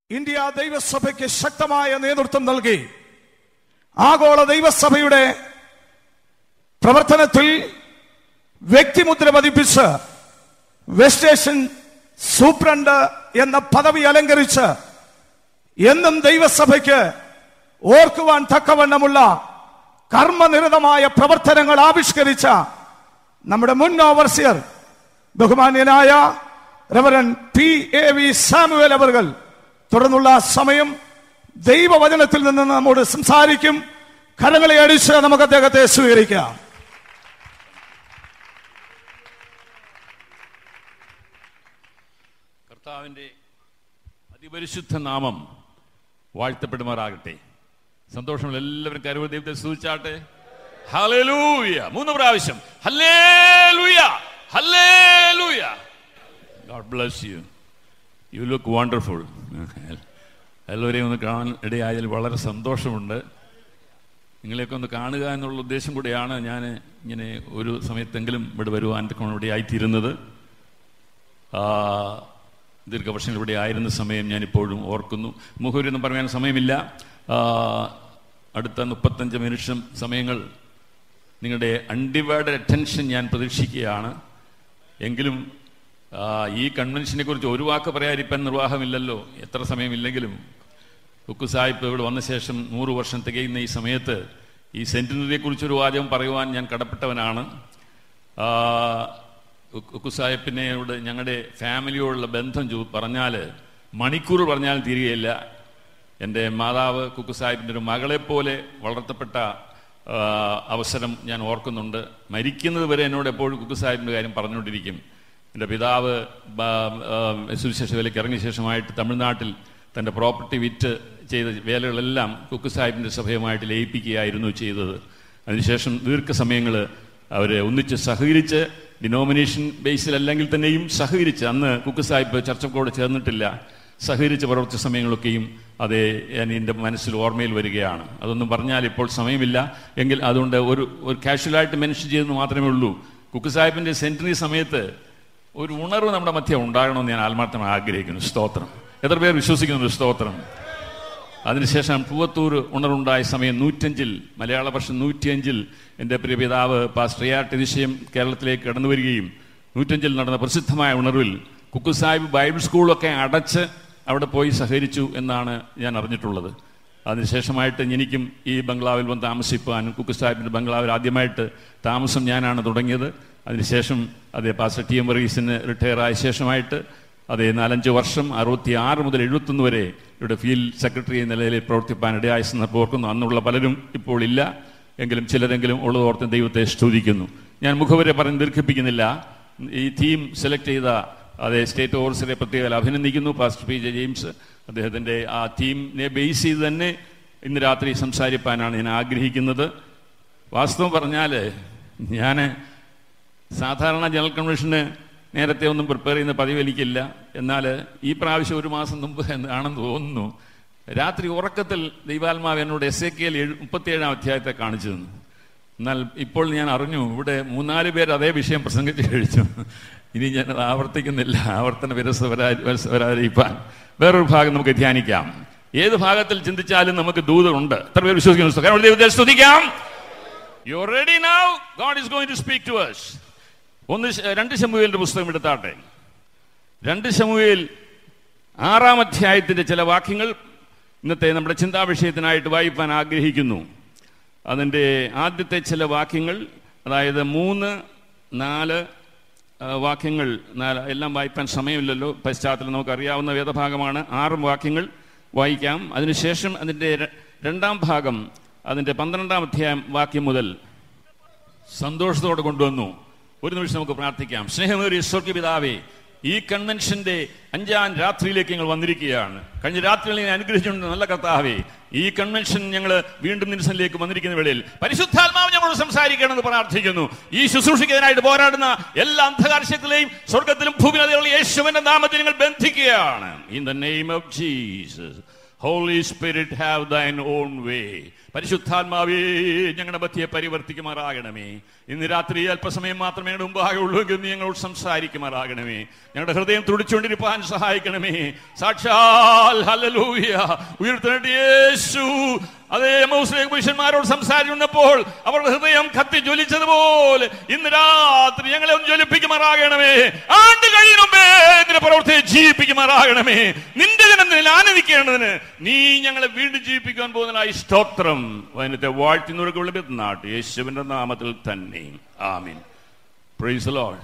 India ദൈവസഭയ്ക്ക് ശക്തമായ നേതൃത്വം നൽകി ആഗോള ദൈവസഭയുടെ പ്രവർത്തനത്തിൽ വ്യക്തിമുദ്ര പതിപ്പിച്ച് വെസ്റ്റേഷൻ സൂപ്രണ്ട് എന്ന പദവി അലങ്കരിച്ച് എന്നും ദൈവസഭയ്ക്ക് ഓർക്കുവാൻ തക്കവണ്ണമുള്ള കർമ്മനിരതമായ പ്രവർത്തനങ്ങൾ ആവിഷ്കരിച്ച നമ്മുടെ മുൻ ഓവർസിയർ ബഹുമാന്യനായ reverend P A V Samuel അവർകൾ തുടർന്നുള്ള സമയം ദൈവവചനത്തിൽ നിന്ന് നമ്മോട് സംസാരിക്കും കരങ്ങളെ അടിച്ച് നമുക്ക് അദ്ദേഹത്തെ സ്വീകരിക്കാം കർത്താവിൻ്റെ അതിപരിശുദ്ധ നാമം വാഴ്ത്തപ്പെടുമാറാകട്ടെ സന്തോഷമുള്ള എല്ലാവരും കരുവ ദൈവത്തെ സൂചിച്ചാട്ടെ ഹല്ലേലൂയ മൂന്ന് പ്രാവശ്യം hallelujah hallelujah God bless you you look wonderful എല്ലാവരെയും ഒന്ന് കാണാൻ ഇടയായതിൽ വളരെ സന്തോഷമുണ്ട് നിങ്ങളെയൊക്കെ ഒന്ന് കാണുക എന്നുള്ള ഉദ്ദേശം കൂടിയാണ് ഞാൻ ഇങ്ങനെ ഒരു സമയത്തെങ്കിലും ഇവിടെ വരുവാൻ ഇടയായിത്തീരുന്നത് ആ, ദീർഘവർഷങ്ങൾ ഇവിടെ ആയിരുന്ന സമയം ഞാൻ ഇപ്പോഴും ഓർക്കുന്നു മുഖവരി ഒന്നും പറയാൻ സമയമില്ല ആ, അടുത്ത മുപ്പത്തഞ്ച് നിമിഷം സമയങ്ങൾ നിങ്ങളുടെ അൺഡിവൈഡഡ് അറ്റൻഷൻ ഞാൻ പ്രതീക്ഷിക്കുകയാണ് എങ്കിലും ആ, ഈ കൺവെൻഷനെ കുറിച്ച് ഒരു വാക്ക് പറയാതിരിക്കാൻ നിർവാഹമില്ലല്ലോ എത്ര സമയമില്ലെങ്കിലും ഉക്കു സാഹിബ് ഇവിടെ വന്ന ശേഷം നൂറ് വർഷം തികയുന്ന ഈ സമയത്ത് ഈ സെന്റിനറിയെ കുറിച്ചൊരു വാചകം പറയുവാൻ ഞാൻ കടപ്പെട്ടവനാണ് ആ, ഉക്ക് ഉക്കു സാഹിബിനോട് ഞങ്ങളുടെ ഫാമിലിയോടുള്ള ബന്ധം ചോ പറഞ്ഞാൽ മണിക്കൂർ പറഞ്ഞാൽ തീരുകയില്ല എൻ്റെ മാതാവ് കുക്കു സാഹിബിൻ്റെ ഒരു മകളെപ്പോലെ വളർത്തപ്പെട്ട ആ, അവസരം ഞാൻ ഓർക്കുന്നുണ്ട് മരിക്കുന്നത് വരെ എന്നോട് എപ്പോഴും കുക്കു സാഹിബിൻ്റെ കാര്യം പറഞ്ഞുകൊണ്ടിരിക്കും എൻ്റെ പിതാവ് ബ- ആ, സുവിശേഷ വേലയ്ക്ക് ഇറങ്ങിയ ശേഷമായിട്ട് തമിഴ്നാട്ടിൽ തൻ്റെ പ്രോപ്പർട്ടി വിറ്റ് ചെയ്ത വേലകളെല്ലാം കുക്കു സാഹിബിൻ്റെ സഭയുമായിട്ട് ലയിപ്പിക്കുകയായിരുന്നു ചെയ്തത് അതിനുശേഷം ദീർഘസമയങ്ങൾ അവർ ഒന്നിച്ച് സഹകരിച്ച് ഡിനോമിനേഷൻ ബേസിലല്ലെങ്കിൽ തന്നെയും സഹകരിച്ച് അന്ന് കുക്ക് സാഹിബ് ചർച്ചക്കോട് ചേർന്നിട്ടില്ല സഹകരിച്ച് പ്രവർത്തിച്ച സമയങ്ങളൊക്കെയും അതേ ഞാൻ എൻ്റെ മനസ്സിൽ ഓർമ്മയിൽ വരികയാണ് അതൊന്നും പറഞ്ഞാൽ ഇപ്പോൾ സമയമില്ല എങ്കിൽ അതുകൊണ്ട് ഒരു ഒരു കാഷ്വലായിട്ട് മെൻഷൻ ചെയ്തെന്ന് മാത്രമേ ഉള്ളൂ കുക്ക് സാഹിബിൻ്റെ സെൻറ്ററി സമയത്ത് ഒരു ഉണർവ് നമ്മുടെ മധ്യ ഉണ്ടാകണമെന്ന് ഞാൻ ആത്മാർത്ഥമായി ആഗ്രഹിക്കുന്നു സ്തോത്രം എത്ര പേർ വിശ്വസിക്കുന്നു സ്തോത്രം അതിനുശേഷം പൂവത്തൂർ ഉണർവുണ്ടായ സമയം നൂറ്റഞ്ചിൽ മലയാള വർഷം നൂറ്റിയഞ്ചിൽ എൻ്റെ പ്രിയ പിതാവ് പാസ്റ്റർ എ ആർ ടിനിശയം കേരളത്തിലേക്ക് കടന്നു വരികയും നൂറ്റഞ്ചിൽ നടന്ന പ്രസിദ്ധമായ ഉണർവിൽ കുക്കു സാഹിബ് ബൈബിൾ സ്കൂളൊക്കെ അടച്ച് അവിടെ പോയി സഹകരിച്ചു എന്നാണ് ഞാൻ അറിഞ്ഞിട്ടുള്ളത് അതിനുശേഷമായിട്ട് എനിക്കും ഈ ബംഗ്ലാവിൽ വന്ന് താമസിപ്പാനും കുക്കു സാഹിബിൻ്റെ ബംഗ്ലാവിൽ ആദ്യമായിട്ട് താമസം ഞാനാണ് തുടങ്ങിയത് അതിനുശേഷം അതേ പാസ്റ്റർ ടി എം വർഗീസിന് റിട്ടയർ ആയ ശേഷമായിട്ട് അതെ നാലഞ്ച് വർഷം അറുപത്തി ആറ് മുതൽ എഴുപത്തൊന്ന് വരെ ഇവിടെ ഫീൽഡ് സെക്രട്ടറി എന്ന നിലയിൽ പ്രവർത്തിപ്പാൻ ഇടയായ സന്ദർഭം ഓർക്കുന്നു അന്നുള്ള പലരും ഇപ്പോൾ ഇല്ല എങ്കിലും ചിലരെങ്കിലും ഉള്ളതോർത്ത് ദൈവത്തെ സ്തുതിക്കുന്നു ഞാൻ മുഖവരെ പറഞ്ഞ് ദീർഘിപ്പിക്കുന്നില്ല ഈ ടീം സെലക്ട് ചെയ്ത അതെ സ്റ്റേറ്റ് ഓവർസറെ പ്രത്യേകം അഭിനന്ദിക്കുന്നു പാസ്റ്റർ പി ജെ ജെയിംസ് അദ്ദേഹത്തിൻ്റെ ആ ടീമിനെ ബേസ് ചെയ്ത് തന്നെ ഇന്ന് രാത്രി സംസാരിപ്പാനാണ് ഞാൻ ആഗ്രഹിക്കുന്നത് വാസ്തവം പറഞ്ഞാൽ ഞാൻ സാധാരണ ജനറൽ കൺവെൻഷന് നേരത്തെ ഒന്നും പ്രിപ്പയർ ചെയ്യുന്ന പതിവ് എനിക്കില്ല എന്നാൽ ഈ പ്രാവശ്യം ഒരു മാസം മുമ്പ് ആണെന്ന് തോന്നുന്നു രാത്രി ഉറക്കത്തിൽ ദൈവാത്മാവ് എന്നോട് എസ് എ കെയിൽ മുപ്പത്തിയേഴാം അധ്യായത്തെ കാണിച്ചു തന്നു എന്നാൽ ഇപ്പോൾ ഞാൻ അറിഞ്ഞു ഇവിടെ മൂന്നാല് പേര് അതേ വിഷയം പ്രസംഗിച്ച് കഴിച്ചു ഇനി ഞാൻ അത് ആവർത്തിക്കുന്നില്ല ആവർത്തന വിരസ വരാ- വരസ വരാതിരിക്കാൻ വേറൊരു ഭാഗം നമുക്ക് ധ്യാനിക്കാം ഏത് ഭാഗത്തിൽ ചിന്തിച്ചാലും നമുക്ക് ദൂതമുണ്ട് എത്ര പേർ വിശ്വസിക്കുന്നു കാരണം ദൈവത്തെ സ്തുതിക്കാം you ready now God is going to speak to us ഒന്ന് ശ- രണ്ട് ശമുവേലിന്റെ പുസ്തകം എടുത്താട്ടെ രണ്ട് ശമുവേൽ ആറാം അധ്യായത്തിന്റെ ചില വാക്യങ്ങൾ ഇന്നത്തെ നമ്മുടെ ചിന്താ വിഷയത്തിനായിട്ട് വായിപ്പാൻ ആഗ്രഹിക്കുന്നു അതിൻ്റെ ആദ്യത്തെ ചില വാക്യങ്ങൾ അതായത് മൂന്ന് നാല് ആ, വാക്യങ്ങൾ നാല് എല്ലാം വായിപ്പാൻ സമയമില്ലല്ലോ പശ്ചാത്തലം നമുക്കറിയാവുന്ന വേദഭാഗമാണ് ആറ് വാക്യങ്ങൾ വായിക്കാം അതിനുശേഷം അതിൻ്റെ ര- രണ്ടാം ഭാഗം അതിൻ്റെ പന്ത്രണ്ടാം അധ്യായം വാക്യം മുതൽ സന്തോഷത്തോടെ കൊണ്ടുവന്നു ഒരു നിമിഷം നമുക്ക് പ്രാർത്ഥിക്കാം സ്നേഹമേറിയ സ്വർഗപിതാവേ ഈ കൺവെൻഷന്റെ അഞ്ചാം രാത്രിയിലേക്ക് ഞങ്ങൾ വന്നിരിക്കുകയാണ് കഴിഞ്ഞ രാത്രിയിൽ ഞാൻ അനുഗ്രഹിച്ചുകൊണ്ട് നല്ല കർത്താവേ ഈ കൺവെൻഷൻ ഞങ്ങൾ വീണ്ടും നിരസനിലേക്ക് വന്നിരിക്കുന്ന വേളയിൽ പരിശുദ്ധാത്മാവ് ഞങ്ങളോട് സംസാരിക്കണമെന്ന് പ്രാർത്ഥിക്കുന്നു ഈ ശുശ്രൂഷിക്കുന്നതിനായിട്ട് പോരാടുന്ന എല്ലാ അന്ധകാരശക്തികളെയും സ്വർഗത്തിലും ഭൂമിയിലും യേശുവിന്റെ നാമത്തിൽ ഞങ്ങൾ ബന്ധിക്കുകയാണ് in the name of Jesus Holy Spirit have thine own way പരിശുദ്ധാത്മാവേ ഞങ്ങളുടെ മധ്യയെ പരിവർത്തിക്കുമാറാകണമേ ഇന്ന് രാത്രി അല്പസമയം മാത്രമേ ഞങ്ങളുടെ മുമ്പാകെ ഉള്ളൂ എങ്കിൽ നീ ഞങ്ങളോട് സംസാരിക്കുമാറാകണമേ ഞങ്ങളുടെ ഹൃദയം തുടിച്ചുകൊണ്ടിരിപ്പാൻ സഹായിക്കണമേ സാക്ഷാൽ ഹല്ലേലൂയ ഉയർത്തേണ്ട യേശു അതേ മൗസ്ലിം പുരുഷന്മാരോട് സംസാരിച്ചപ്പോൾ അവരുടെ ഹൃദയം കത്തി ജ്വലിച്ചതുപോലെ ഇന്ന് രാത്രി ഞങ്ങളെ ഒന്ന് ജ്വലിപ്പിക്കുമാറാകണമേ ആണ്ട് കഴിയുമ്പേ നിന്റെ പ്രവൃത്തിയെ ജീവിപ്പിക്കുമാറാകണമേ നിന്റെ ജനം നിന്നിൽ ആനന്ദിക്കേണ്ടതിന് നീ ഞങ്ങളെ വീണ്ടും ജീവിപ്പിക്കാൻ പോകുന്നതിനായി സ്തോത്രം അതിനത്തെ വാഴ്ത്തി നുറുക്കുള്ള നാട്ട് യേശുവിന്റെ നാമത്തിൽ തന്നെ ആമീൻ പ്രൈസ് ലോഡ്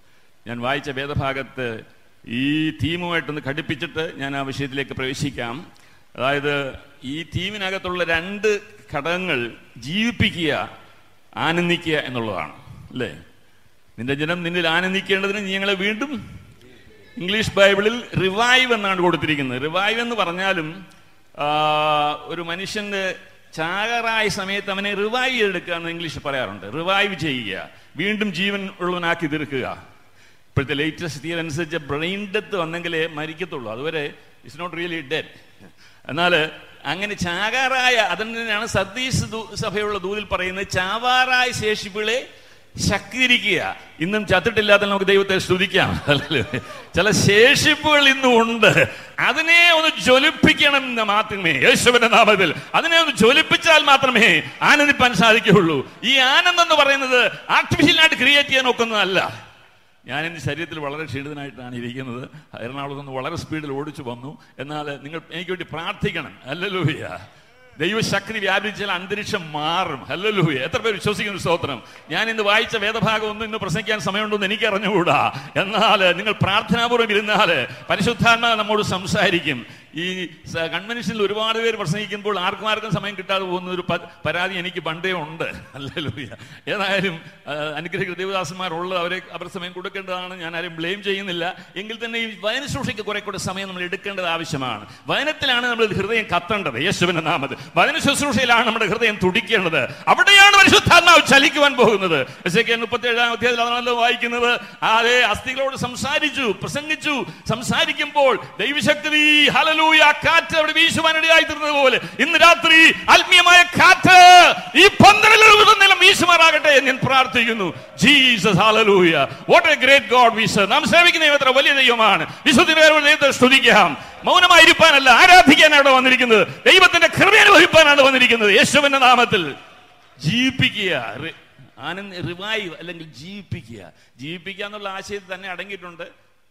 ഞാൻ വായിച്ച വേദഭാഗത്ത് ഈ തീമുമായിട്ടൊന്ന് ഘടിപ്പിച്ചിട്ട് ഞാൻ ആ വിഷയത്തിലേക്ക് പ്രവേശിക്കാം അതായത് ഈ തീമിനകത്തുള്ള രണ്ട് ഘടകങ്ങൾ ജീവിപ്പിക്കുക ആനന്ദിക്കുക എന്നുള്ളതാണ് അല്ലേ നിന്റെ ജനം നിന്നിൽ ആനന്ദിക്കേണ്ടതിന് നീ ഞങ്ങളെ വീണ്ടും ഇംഗ്ലീഷ് ബൈബിളിൽ റിവൈവ് എന്നാണ് കൊടുത്തിരിക്കുന്നത് റിവൈവ് എന്ന് പറഞ്ഞാലും ആ, ഒരു മനുഷ്യന്റെ ചാകറായ സമയത്ത് അവനെ റിവൈവ് ചെയ്തെടുക്കുക എന്ന് ഇംഗ്ലീഷ് പറയാറുണ്ട് റിവൈവ് ചെയ്യുക വീണ്ടും ജീവൻ ഉള്ളവനാക്കി തീർക്കുക ഇപ്പോഴത്തെ ലേറ്റസ്റ്റ് തിയറി അനുസരിച്ച് ബ്രെയിൻ ഡെത്ത് വന്നെങ്കിലേ മരിക്കത്തുള്ളൂ അതുവരെ ഇറ്റ്സ് നോട്ട് റിയലി ഡെഡ് എന്നാൽ അങ്ങനെ ചാകാറായ അതിനാണ് സതീഷ് ദൂ- സഭയുള്ള ദൂതിൽ പറയുന്നത് ചാവാറായ ശേഷിപ്പുകളെ ശക്തീകരിക്കുക ഇന്നും ചത്തിട്ടില്ലാത്ത നമുക്ക് ദൈവത്തെ സ്തുതിക്കാം ഹല്ലേലൂയ. ചില ശേഷിപ്പുകൾ ഇന്നും ഉണ്ട് അതിനെ ഒന്ന് ജ്വലിപ്പിക്കണം എന്ന് മാത്രമേ യേശുവിന്റെ നാമത്തിൽ അതിനെ ഒന്ന് ജ്വലിപ്പിച്ചാൽ മാത്രമേ ആനന്ദിപ്പാൻ സാധിക്കുകയുള്ളൂ ഈ ആനന്ദം എന്ന് പറയുന്നത് ആർട്ടിഫിഷ്യലായിട്ട് ക്രിയേറ്റ് ചെയ്യാൻ ഒക്കുന്നതല്ല ഞാൻ എൻ്റെ ശരീരത്തിൽ വളരെ ക്ഷീണിതനായിട്ടാണ് ഇരിക്കുന്നത് എറണാകുളത്ത് നിന്ന് വളരെ സ്പീഡിൽ ഓടിച്ചു വന്നു എന്നാൽ നിങ്ങൾ എനിക്ക് വേണ്ടി പ്രാർത്ഥിക്കണം അല്ലല്ലൂയ ദൈവശക്തി വ്യാപിച്ചാൽ അന്തരീക്ഷം മാറും ഹല്ലേലൂയ എത്ര പേര് വിശ്വസിക്കുന്ന സ്തോത്രം ഞാൻ ഇന്ന് വായിച്ച വേദഭാഗം ഒന്നും ഇന്ന് പ്രസംഗിക്കാൻ സമയമുണ്ടെന്ന് എനിക്ക് അറിഞ്ഞുകൂടാ എന്നാൽ നിങ്ങൾ പ്രാർത്ഥനാപൂർവ്വം ഇരുന്നാൽ പരിശുദ്ധാത്മാ നമ്മോട് സംസാരിക്കും ഈ സ- കൺവെൻഷനിൽ ഒരുപാട് പേര് പ്രസംഗിക്കുമ്പോൾ ആർക്കും ആർക്കും സമയം കിട്ടാതെ പോകുന്ന ഒരു പ- പരാതി എനിക്ക് പണ്ടേ ഉണ്ട് അല്ലൂയ ഏതായാലും ആ, അനുഗ്രഹിക്കുന്ന ദേവദാസന്മാരുള്ള അവരെ അവർ സമയം കൊടുക്കേണ്ടതാണ് ഞാൻ ആരും ബ്ലെയിം ചെയ്യുന്നില്ല എങ്കിൽ തന്നെ ഈ വചനശുശ്രൂഷയ്ക്ക് കുറെ കൂടെ സമയം നമ്മൾ എടുക്കേണ്ടത് ആവശ്യമാണ് വചനത്തിലാണ് നമ്മൾ ഹൃദയം കത്തേണ്ടത് യേശുവിന്റെ നാമത്തിൽ വചന ശുശ്രൂഷയിലാണ് നമ്മുടെ ഹൃദയം തുടിക്കേണ്ടത് അവിടെയാണ് പരിശുദ്ധാത്മാവ് ചലിക്കുവാൻ പോകുന്നത് മുപ്പത്തി ഏഴാം അധ്യായത്തിൽ അതാണല്ലോ വായിക്കുന്നത് അതെ അസ്ഥികളോട് സംസാരിച്ചു പ്രസംഗിച്ചു സംസാരിക്കുമ്പോൾ ദൈവശക്തി ഹലലൂയ കാറ്റ് അവിടെ വീശുവാനിടയായി തീർന്നത് പോലെ ഇന്ന് രാത്രി ആത്മീയമായ കാറ്റ് ഈ പന്തലിലും വീശുമാറാകട്ടെ എന്ന് ഞാൻ പ്രാർത്ഥിക്കുന്നു Jesus hallelujah what a great God വീസ് നാം സേവിക്കുന്ന ദൈവം എത്ര വലിയ ദൈവമാണ് വിശുദ്ധിന്റെ ദൈവത്തെ സ്തുതിക്കാം മൗനമായിരിക്കാനല്ല ആരാധിക്കാനാണ് അവിടെ വന്നിരിക്കുന്നത് ദൈവത്തിന്റെ കൃപ അനുഭവിപ്പാനാണ് വന്നിരിക്കുന്നത് യേശുവിന്റെ നാമത്തിൽ ജീവിപ്പിക്കുക റി- ആനന്ദ് റിവൈവ് അല്ലെങ്കിൽ ജീവിപ്പിക്കുക ജീവിപ്പിക്കുക എന്നുള്ള ആശയത്തിൽ തന്നെ അടങ്ങിയിട്ടുണ്ട്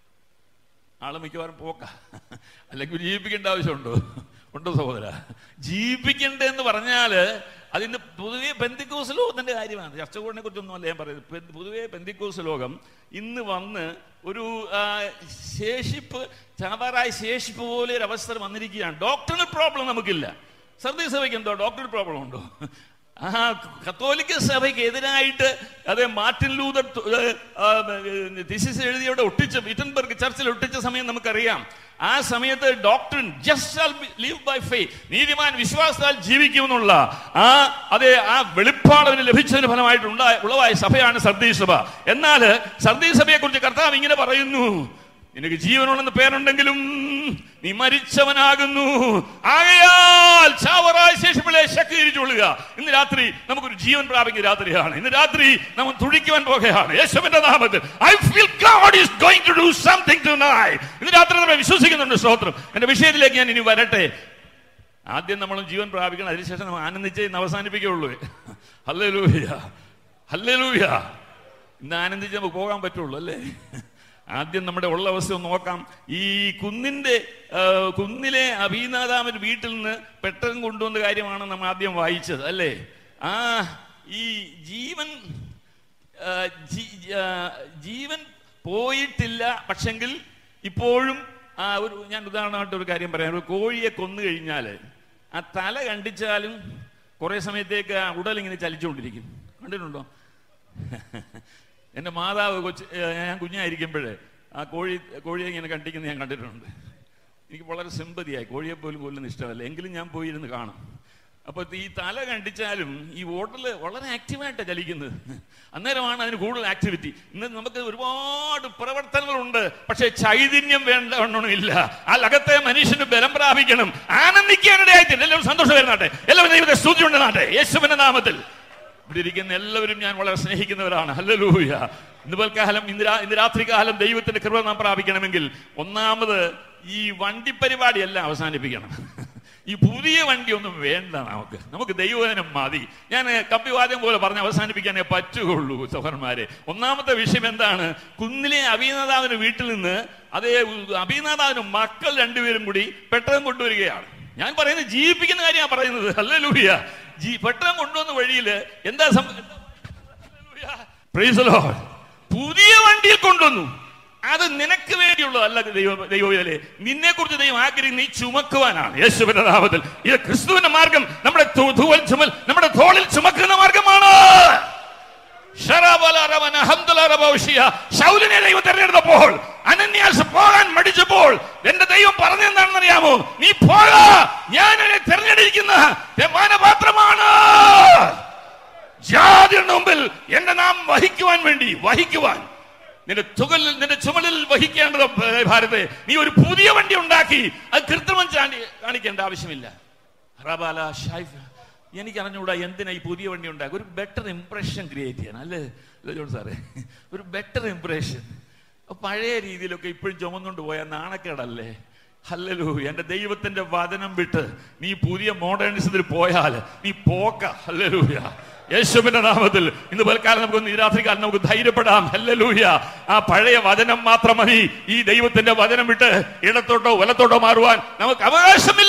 ആള് മിക്കവാറും പോക്ക അല്ലെങ്കിൽ ജീവിപ്പിക്കേണ്ട ആവശ്യമുണ്ടോ ഉണ്ടോ സഹോദര ജീവിപ്പിക്കണ്ടെന്ന് പറഞ്ഞാല് അതിന്റെ പൊതുവെ പെന്തിക്കോസ് ലോകത്തിന്റെ കാര്യമാണ് ചർച്ചകൂടിനെ കുറിച്ചൊന്നും അല്ല ഞാൻ പറയുന്നത് പെ- പൊതുവെ പെന്തിക്കോസ് ലോകം ഇന്ന് വന്ന് ഒരു ആ, ശേഷിപ്പ് ചാവാറായ ശേഷിപ്പ് പോലെ ഒരു അവസരം വന്നിരിക്കുകയാണ് ഡോക്ടറിന് പ്രോബ്ലം നമുക്കില്ല സർദീ സഭയ്ക്ക് എന്തോ ഡോക്ടറിന് പ്രോബ്ലം ഉണ്ടോ ആ കത്തോലിക്ക സഭയ്ക്ക് എതിരായിട്ട് അതെ മാർട്ടിൻ ലൂതർ തിസിസ് എഴുതിയവിടെ ഒട്ടിച്ച വിറ്റൻബർഗ് ചർച്ചിൽ ഒട്ടിച്ച സമയം നമുക്കറിയാം ആ സമയത്ത് ഡോക്ടറിൻ ജസ്റ്റ് ലീവ് ബൈ ഫേ നീതിമാൻ വിശ്വാസത്താൽ ജീവിക്കുമെന്നുള്ള ആ അതെ ആ വെളിപ്പാട് അവന് ലഭിച്ചതിന് ഫലമായിട്ട് ഉണ്ടായ ഉളവായ സഭയാണ് സർദീ സഭ എന്നാൽ സർദീ സഭയെ കുറിച്ച് കർത്താവ് ഇങ്ങനെ പറയുന്നു നിനക്ക് ജീവനുണ്ടെന്ന് പേരുണ്ടെങ്കിലും നീ മരിച്ചവനാകുന്നു ആകയാൽ ചാവറായ ശേഷിപ്പിളെ ശക്തീകരിച്ചുകൊള്ളുക ഇന്ന് രാത്രി നമുക്കൊരു ജീവൻ പ്രാപിക്കുന്ന രാത്രിയാണ് ഇന്ന് രാത്രി നമ്മൾ തുടിക്കുവാൻ പോകുകയാണ് യേശുവിന്റെ നാമത്തിൽ I feel God is going to do something to ഇന്ന് രാത്രി നമ്മൾ വിശ്വസിക്കുന്നുണ്ട് സ്തോത്രം എന്റെ വിഷയത്തിലേക്ക് ഞാൻ ഇനി വരട്ടെ ആദ്യം നമ്മൾ ജീവൻ പ്രാപിക്കണം അതിനുശേഷം നമ്മൾ ആനന്ദിച്ച് ഇന്ന് അവസാനിപ്പിക്കുകയുള്ളൂ ഹല്ലേലൂയ ഹല്ലേലൂയ ഇന്ന് ആനന്ദിച്ച് നമുക്ക് പോകാൻ പറ്റുള്ളൂ അല്ലേ ആദ്യം നമ്മുടെ ഉള്ള അവസ്ഥ ഒന്ന് നോക്കാം ഈ കുന്നിന്റെ ആ, കുന്നിലെ അഭിനാഥാമൻ വീട്ടിൽ നിന്ന് പെട്ടെന്ന് കൊണ്ടുവന്ന കാര്യമാണ് നമ്മൾ ആദ്യം വായിച്ചത് അല്ലേ ആ ഈ ജീവൻ ആ, ജീ- ആ, ജീവൻ പോയിട്ടില്ല പക്ഷെങ്കിൽ ഇപ്പോഴും ആ ഒരു ഞാൻ ഉദാഹരണമായിട്ട് ഒരു കാര്യം പറയാം ഒരു കോഴിയെ കൊന്നു കഴിഞ്ഞാൽ ആ തല കണ്ടിച്ചാലും കുറെ സമയത്തേക്ക് ആ ഉടൽ ഇങ്ങനെ ചലിച്ചുകൊണ്ടിരിക്കും കണ്ടിട്ടുണ്ടോ എൻ്റെ മാതാവ് കൊച്ച് ഏ, ഞാൻ കുഞ്ഞായിരിക്കുമ്പോഴേ ആ കോഴി കോഴിയെ ഇങ്ങനെ കണ്ടിക്കുന്നത് ഞാൻ കണ്ടിട്ടുണ്ട് എനിക്ക് വളരെ സിമ്പതിയായി കോഴിയെ പോലും കൊല്ലുന്ന ഇഷ്ടമല്ല എങ്കിലും ഞാൻ പോയിരുന്ന് കാണും അപ്പൊ ഈ തല കണ്ടിച്ചാലും ഈ വോട്ടിൽ വളരെ ആക്റ്റീവായിട്ടാണ് ചലിക്കുന്നത് അന്നേരമാണ് അതിന് കൂടുതൽ ആക്ടിവിറ്റി ഇന്ന് നമുക്ക് ഒരുപാട് പ്രവർത്തനങ്ങളുണ്ട് പക്ഷെ ചൈതന്യം വേണ്ട ഇല്ല ആ അകത്തെ മനുഷ്യന് ബലം പ്രാപിക്കണം ആനന്ദിക്കാനിടയായിട്ടില്ല എല്ലാവരും സന്തോഷം വരുന്നാട്ടെ എല്ലാവരും ദൈവത്തെ സ്തുതിയുണ്ട് നാട്ടെ യേശുവിന്റെ നാമത്തിൽ ഇവിടെ ഇരിക്കുന്ന എല്ലാവരും ഞാൻ വളരെ സ്നേഹിക്കുന്നവരാണ് ഹല്ലലൂയ ഇന്ന് പൽക്കാലം ഇന്ന് രാ- ഇന്ന് രാത്രി കാലം ദൈവത്തിന്റെ കൃപ നാം പ്രാപിക്കണമെങ്കിൽ ഒന്നാമത് ഈ വണ്ടി പരിപാടിയെല്ലാം അവസാനിപ്പിക്കണം ഈ പുതിയ വണ്ടി ഒന്നും വേണ്ട നമുക്ക് നമുക്ക് ദൈവവചനം മതി ഞാൻ കപ്പിവാദ്യം പോലെ പറഞ്ഞ് അവസാനിപ്പിക്കാനേ പറ്റുകയുള്ളൂ സഹോദരന്മാരെ ഒന്നാമത്തെ വിഷയം എന്താണ് കുന്നിലെ അഭിനേതാവിന് വീട്ടിൽ നിന്ന് അതേ അഭിനേതാവിന് മക്കൾ രണ്ടുപേരും കൂടി പെട്ടെന്ന് കൊണ്ടുവരികയാണ് ഞാൻ പറയുന്നത് ജീവിപ്പിക്കുന്ന കാര്യമാണ് പറയുന്നത് അല്ലേ ലൂയ ജീ പെട്ടെന്ന് കൊണ്ടുവന്ന വഴിയിൽ എന്താ സംഭ- Praise the Lord. പുതിയ വണ്ടിയിൽ കൊണ്ടുവന്നു അത് നിനക്ക് വേണ്ടിയുള്ളതല്ല ദൈവ ദൈവവിധലെ നിന്നെ കുറിച്ച് ദൈവം ആഗ്രഹിക്കുന്ന നീ ചുമക്കുവാനാണ് യേശുവിന്റെ നാമത്തിൽ ഇത് ക്രിസ്തുവിന്റെ മാർഗം നമ്മുടെ തു- തൂവൽ ചുമൽ നമ്മുടെ തോളിൽ ചുമക്കുന്ന മാർഗമാണ് ശരാബലാരവന ഹംദലാരബൗഷിയ. ശൗലിനെ ദൈവം തെരഞ്ഞെടുത്തപ്പോൾ അനന്യാസ് പോകാൻ മടിച്ചപ്പോൾ എന്റെ ദൈവം പറഞ്ഞെന്താണെന്ന് അറിയാമോ നീ പോകാ ഞാൻ എന്നെ തെരഞ്ഞെടുക്കുന്ന മാനപാത്രമാണ് ജാതിയുടെ മുമ്പിൽ എന്റെ നാം വഹിക്കുവാൻ വേണ്ടി വഹിക്കുവാൻ നിന്റെ തുകലിൽ നിന്റെ ചുമലിൽ വഹിക്കേണ്ടത് ഏ, ഭാരതെ നീ ഒരു പുതിയ വണ്ടി ഉണ്ടാക്കി അത് കൃത്രിമം ചാണ്ടി കാണിക്കേണ്ട ആവശ്യമില്ല റബാല ഷൈഫ് എനിക്ക് അറിഞ്ഞുകൂടാ എന്തിനാ ഈ പുതിയ വണ്ടി ഉണ്ടാക്കി ഒരു ബെറ്റർ ഇംപ്രഷൻ ക്രിയേറ്റ് ചെയ്യാൻ അല്ലേ അല്ലേ ജോൺ സാറേ ഒരു ബെറ്റർ ഇംപ്രഷൻ പഴയ രീതിയിലൊക്കെ ഇപ്പോഴും ചുമന്നുകൊണ്ട് പോയാൽ നാണക്കേടല്ലേ ഹല്ലലൂ എന്റെ ദൈവത്തിന്റെ വചനം വിട്ട് നീ പുതിയ മോഡേണിസത്തിൽ പോയാൽ നീ പോക്ക ഹല്ലലൂയ യേശുവിന്റെ നാമത്തിൽ ഇന്ന് പൽക്കാലം നമുക്ക് ഈ രാത്രി കാലം നമുക്ക് ധൈര്യപ്പെടാം ഹല്ലലൂയ ആ പഴയ വചനം മാത്രം മതി ഈ ദൈവത്തിന്റെ വചനം വിട്ട് ഇടത്തോട്ടോ വലത്തോട്ടോ മാറുവാൻ നമുക്ക് അവകാശമില്ല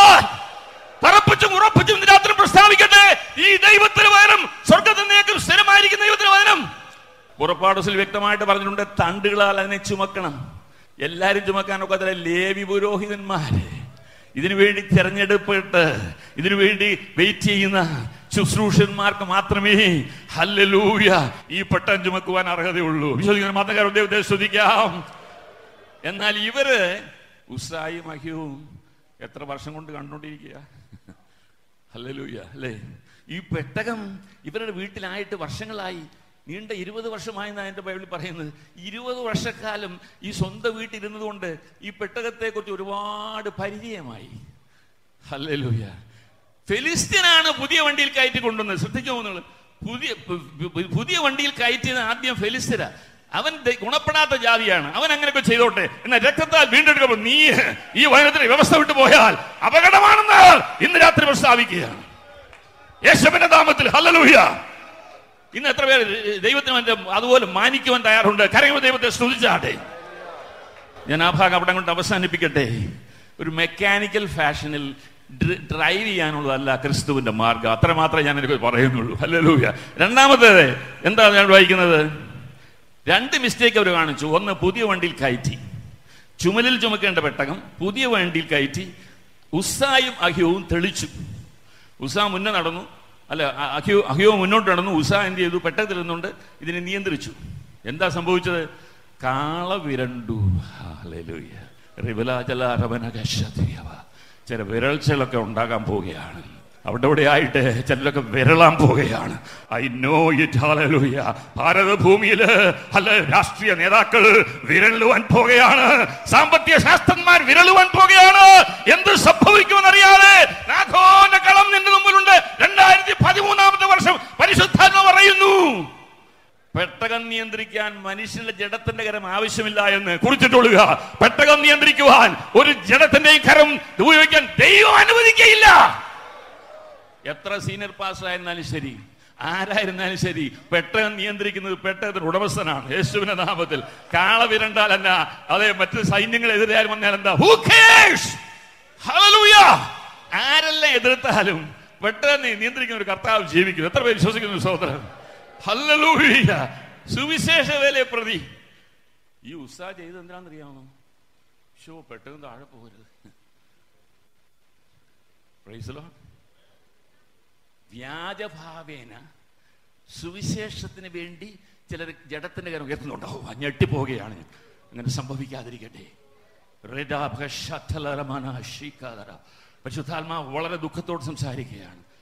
തറപ്പിച്ചും ഉറപ്പിച്ചും ഇന്ന് രാത്രി പ്രസ്താവിക്കട്ടെ ഈ ദൈവത്തിന് വചനം സ്വർഗത്തിൽ നിന്നേക്കും സ്ഥിരമായിരിക്കുന്ന ദൈവത്തിന് വചനം പുറപ്പാടസിൽ വ്യക്തമായിട്ട് പറഞ്ഞിട്ടുണ്ട് തണ്ടുകളാൽ അതിനെ ചുമക്കണം എല്ലാരും ചുമക്കാനൊക്കെ അതിലെ ലേവി പുരോഹിതന്മാര് ഇതിനു വേണ്ടി തെരഞ്ഞെടുപ്പിട്ട് ഇതിനു വേണ്ടി വെയിറ്റ് ചെയ്യുന്ന ശുശ്രൂഷന്മാർക്ക് മാത്രമേ ഹല്ലലൂയ ഈ പട്ടം ചുമക്കുവാൻ അർഹതയുള്ളൂ വിശ്വസിക്കുന്ന മാത്രം ദൈവത്തെ ശ്രദ്ധിക്കാം എന്നാൽ ഇവര് ഉസായും അഹ്യവും എത്ര വർഷം കൊണ്ട് കണ്ടുകൊണ്ടിരിക്കുക ഹല്ലേലൂയ അല്ലേ ഈ പെട്ടകം ഇവരുടെ വീട്ടിലായിട്ട് വർഷങ്ങളായി നീണ്ട ഇരുപത് വർഷമായി എന്നാണ് എൻ്റെ ബൈബിളിൽ പറയുന്നത് ഇരുപത് വർഷക്കാലം ഈ സ്വന്തം വീട്ടിലിരുന്നത് കൊണ്ട് ഈ പെട്ടകത്തെക്കുറിച്ച് ഒരുപാട് പരിചയമായി ഹല്ലേലൂയ ഫെലിസ്ത്യനാണ് പുതിയ വണ്ടിയിൽ കയറ്റി കൊണ്ടുവന്നത് ശ്രദ്ധിക്കുമോ നിങ്ങൾ പുതിയ പു- പു- പുതിയ വണ്ടിയിൽ കയറ്റിയത് ആദ്യം ഫെലിസ്തര അവൻ ദ- ഗുണപ്പെടാത്ത ജാതിയാണ് അവൻ അങ്ങനെയൊക്കെ ചെയ്തോട്ടെ എന്നാൽ രക്തത്താൽ വീണ്ടെടുക്കുമ്പോൾ നീ ഈ വചനത്തിന് വ്യവസ്ഥ വിട്ടു പോയാൽ അപകടമാണെന്ന് ഇന്ന് രാത്രി പ്രസ്താവിക്കുകയാണ് യേശുവിന്റെ നാമത്തിൽ ഹല്ലേലൂയ ഇന്ന് എത്ര പേര് ദൈവത്തിന് വേണ്ടി അതുപോലെ മാനിക്കുവാൻ തയ്യാറുണ്ട് കരയുമ്പോൾ ദൈവത്തെ സ്തുതിച്ചാട്ടെ ഞാൻ ആ ഭാഗം അവിടെ കൊണ്ട് അവസാനിപ്പിക്കട്ടെ ഒരു മെക്കാനിക്കൽ ഫാഷനിൽ ഡ്ര- ഡ്രൈവ് ചെയ്യാനുള്ളതല്ല ക്രിസ്തുവിന്റെ മാർഗം അത്ര മാത്രമേ ഞാൻ എനിക്ക് പറയുന്നുള്ളൂ ഹല്ലേലൂയ രണ്ടാമത്തേത് എന്താ ഞാൻ വായിക്കുന്നത് രണ്ട് മിസ്റ്റേക്ക് അവർ കാണിച്ചു ഒന്ന് പുതിയ വണ്ടിയിൽ കയറ്റി ചുമലിൽ ചുമക്കേണ്ട പെട്ടകം പുതിയ വണ്ടിയിൽ കയറ്റി ഉസായും അഹ്യവും തെളിച്ചു ഉസ മുന്നേ നടന്നു അല്ല അ- അഹ്യോ അഹ്യോ മുന്നോട്ട് നടന്നു ഉസ എന്ത് ചെയ്തു പെട്ടകത്തിൽ നിന്നുകൊണ്ട് ഇതിനെ നിയന്ത്രിച്ചു എന്താ സംഭവിച്ചത് കാള വിരണ്ടു ഹല്ലേലൂയ. റിബലാചലാരവനകശതിയവ. ചില വിരൾച്ചകളൊക്കെ ഉണ്ടാകാൻ പോവുകയാണ് അവിടെ ഇവിടെ ആയിട്ട് ചിലരൊക്കെ വിരളാൻ പോവുകയാണ് ഐ നോ ഇറ്റ് ഹല്ലേലൂയ ഭാരതഭൂമിയില് അല്ല രാഷ്ട്രീയ നേതാക്കൾ വിരളുവാൻ പോവുകയാണ് സാമ്പത്തിക ശാസ്ത്രന്മാർ വിരളുവാൻ പോവുകയാണ് എന്ത് സംഭവിക്കുമെന്നറിയാതെ നാഥോന്റെ കളം നിന്റെ മുമ്പിലുണ്ട് രണ്ടായിരത്തി പതിമൂന്നാമത്തെ വർഷം പരിശുദ്ധാത്മ പറയുന്നു പെട്ടകം നിയന്ത്രിക്കാൻ മനുഷ്യന്റെ ജഡത്തിന്റെ കരം ആവശ്യമില്ല എന്ന് കുറിച്ചിട്ടുള്ളുക പെട്ടകം നിയന്ത്രിക്കുവാൻ ഒരു ജഡത്തിന്റെയും കരം ഉപയോഗിക്കാൻ ദൈവം അനുവദിക്കയില്ല എത്ര സീനിയർ പാസ് ആയിരുന്നാലും ശരി ആരായിരുന്നാലും ശരി പെട്ടകം നിയന്ത്രിക്കുന്നത് പെട്ടകത്തിന്റെ ഉടമസ്ഥനാണ് യേശുവിന്റെ നാമത്തിൽ കാള വിരണ്ടാലല്ല അതെ മറ്റു സൈന്യങ്ങൾ എതിരായാലും വന്നാൽ എന്താ Who cares? Hallelujah! ആരെല്ലാം എതിർത്താലും പെട്ടെന്ന് നിയന്ത്രിക്കുന്ന ഒരു കർത്താവ് ജീവിക്കും എത്ര പേര് വിശ്വസിക്കുന്നു സഹോദരൻ ഹല്ലേലൂയ സുവിശേഷ വേലയെ പ്രതി ഈ ഉത്സാഹ ചെയ്ത് എന്തിനാണെന്നറിയാമോ ഷോ പെട്ടെന്ന് താഴെ പോകരുത് Praise the Lord. വ്യാജഭാവേന സുവിശേഷത്തിന് വേണ്ടി ചിലർ ജഡത്തിന്റെ കാര്യം ഉയർത്തുന്നുണ്ടാവും ഞെട്ടിപ്പോവുകയാണ് അങ്ങനെ സംഭവിക്കാതിരിക്കട്ടെ റെഡാഭ ശതലരമന ശീകാതര. പരിശുദ്ധാത്മാവ് വളരെ ദുഃഖത്തോട് സംസാരിക്കുകയാണ്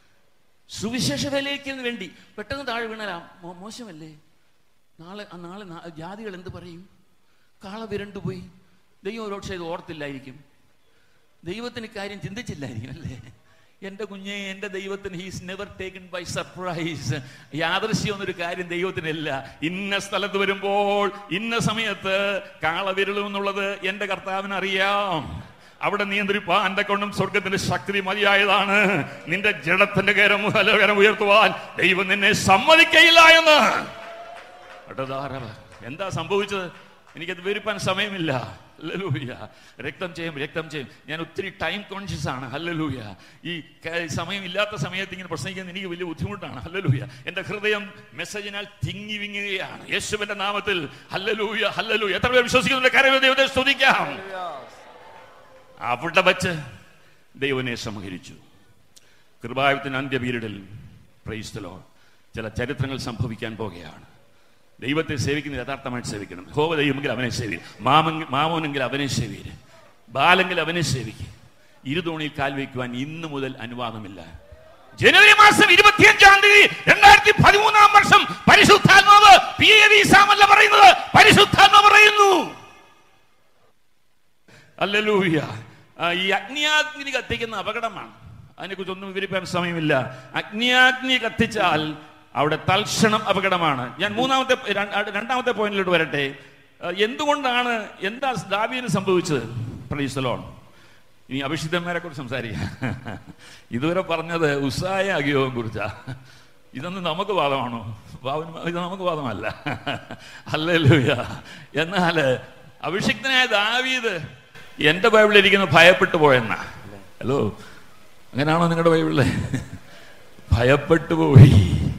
സുവിശേഷ വേലയ്ക്ക് വേണ്ടി പെട്ടെന്ന് താഴെ വീണാലാ മോ- മോശമല്ലേ നാളെ ആ നാളെ നാ- ജാതികൾ എന്ത് പറയും കാള വിരണ്ടുപോയി ദൈവം ഒരു പക്ഷേ ഇത് ഓർത്തില്ലായിരിക്കും ദൈവത്തിന് കാര്യം ചിന്തിച്ചില്ലായിരിക്കും അല്ലേ എൻ്റെ കുഞ്ഞെ എൻ്റെ ദൈവത്തിന് he's never taken by surprise യാദൃശ്യം എന്നൊരു കാര്യം ദൈവത്തിനില്ല ഇന്ന സ്ഥലത്ത് വരുമ്പോൾ ഇന്ന സമയത്ത് കാള വിരളും എന്നുള്ളത് എൻ്റെ കർത്താവിന് അറിയാം അവിടെ നിയന്ത്രിപ്പാൻ എന്റെ കൊണ്ടും സ്വർഗത്തിന്റെ ശക്തി മതിയായതാണ് നിന്റെ ജഡത്തിന്റെ കരം കരം ഉയർത്തുവാൻ ദൈവം നിന്നെ സമ്മതിക്കയില്ല എന്ന് അടതാരവ. എന്താ സംഭവിച്ചത് എനിക്കത് വിവരിപ്പാൻ സമയമില്ല ഹല്ലേലൂയ രക്തം ചെയ്യും രക്തം ചെയ്യും ഞാൻ ഒത്തിരി ടൈം കോൺഷ്യസ് ആണ് ഹല്ലലൂയ ഈ ക- സമയമില്ലാത്ത സമയത്ത് ഇങ്ങനെ പ്രസംഗിക്കുന്നത് എനിക്ക് വലിയ ബുദ്ധിമുട്ടാണ് ഹല്ലലൂയ എന്റെ ഹൃദയം മെസ്സേജിനാൽ തിങ്ങി വിങ്ങുകയാണ് യേശുവിന്റെ നാമത്തിൽ ഹല്ലലൂയ ഹല്ലലൂയ എത്ര പേർ വിശ്വസിക്കുന്നുണ്ട് കരയോ ദൈവത്തെ സ്തുതിക്കാം അവിടെ വച്ച് ദൈവനെ സംഹരിച്ചു കൃപായത്തിന്റെ അന്ത്യപീരിയഡിൽ പ്രൈസ്തലോ ചില ചരിത്രങ്ങൾ സംഭവിക്കാൻ പോകുകയാണ് ദൈവത്തെ സേവിക്കുന്ന യഥാർത്ഥമായിട്ട് സേവിക്കണം ഹോവ ദൈവമെങ്കിൽ അവനെ സേവിക്കും മാമെങ്കിൽ മാമോനെങ്കിൽ അവനെ സേവിക്കും ബാലെങ്കിൽ അവനെ സേവിക്കും ഇരുതോണിയിൽ കാൽ വയ്ക്കുവാൻ ഇന്ന് മുതൽ അനുവാദമില്ല ജനുവരി മാസം ഇരുപത്തിയഞ്ചാം തീയതി രണ്ടായിരത്തി പതിമൂന്നാം വർഷം പരിശുദ്ധാത്മാവ് പി എ വി സാമല്ല പറയുന്നത് പരിശുദ്ധാത്മാവ് പറയുന്നു അല്ലലൂയ ആ, ഈ അഗ്നിയാഗ്നി കത്തിക്കുന്ന അപകടമാണ് അതിനെക്കുറിച്ചൊന്നും വിവരിക്കാൻ സമയമില്ല അഗ്നിയാഗ്നി കത്തിച്ചാൽ അവിടെ തൽക്ഷണം അപകടമാണ് ഞാൻ മൂന്നാമത്തെ ര- രണ്ടാമത്തെ പോയിന്റിലോട്ട് വരട്ടെ ആ, എന്തുകൊണ്ടാണ് എന്താ ദാവീന് സംഭവിച്ചത് പ്രൈസലോൺ ഇനി അഭിഷിക്തന്മാരെ കുറിച്ച് സംസാരിക്കാം ഇതുവരെ പറഞ്ഞത് ഉസായ അഗിയോവും കുറിച്ചാ ഇതൊന്നും നമുക്ക് വാദമാണോ വാദം- ഇത് നമുക്ക് വാദമല്ല അല്ലല്ലൂയ എന്നാൽ അഭിഷിക്തനായ ദാവീദ് എന്റെ ബൈബിളിൽ ഇരിക്കുന്ന ഭയപ്പെട്ടു പോയെന്ന ഹലോ അങ്ങനെയാണോ നിങ്ങളുടെ ബൈബിളിലെ ഭയപ്പെട്ടു പോയി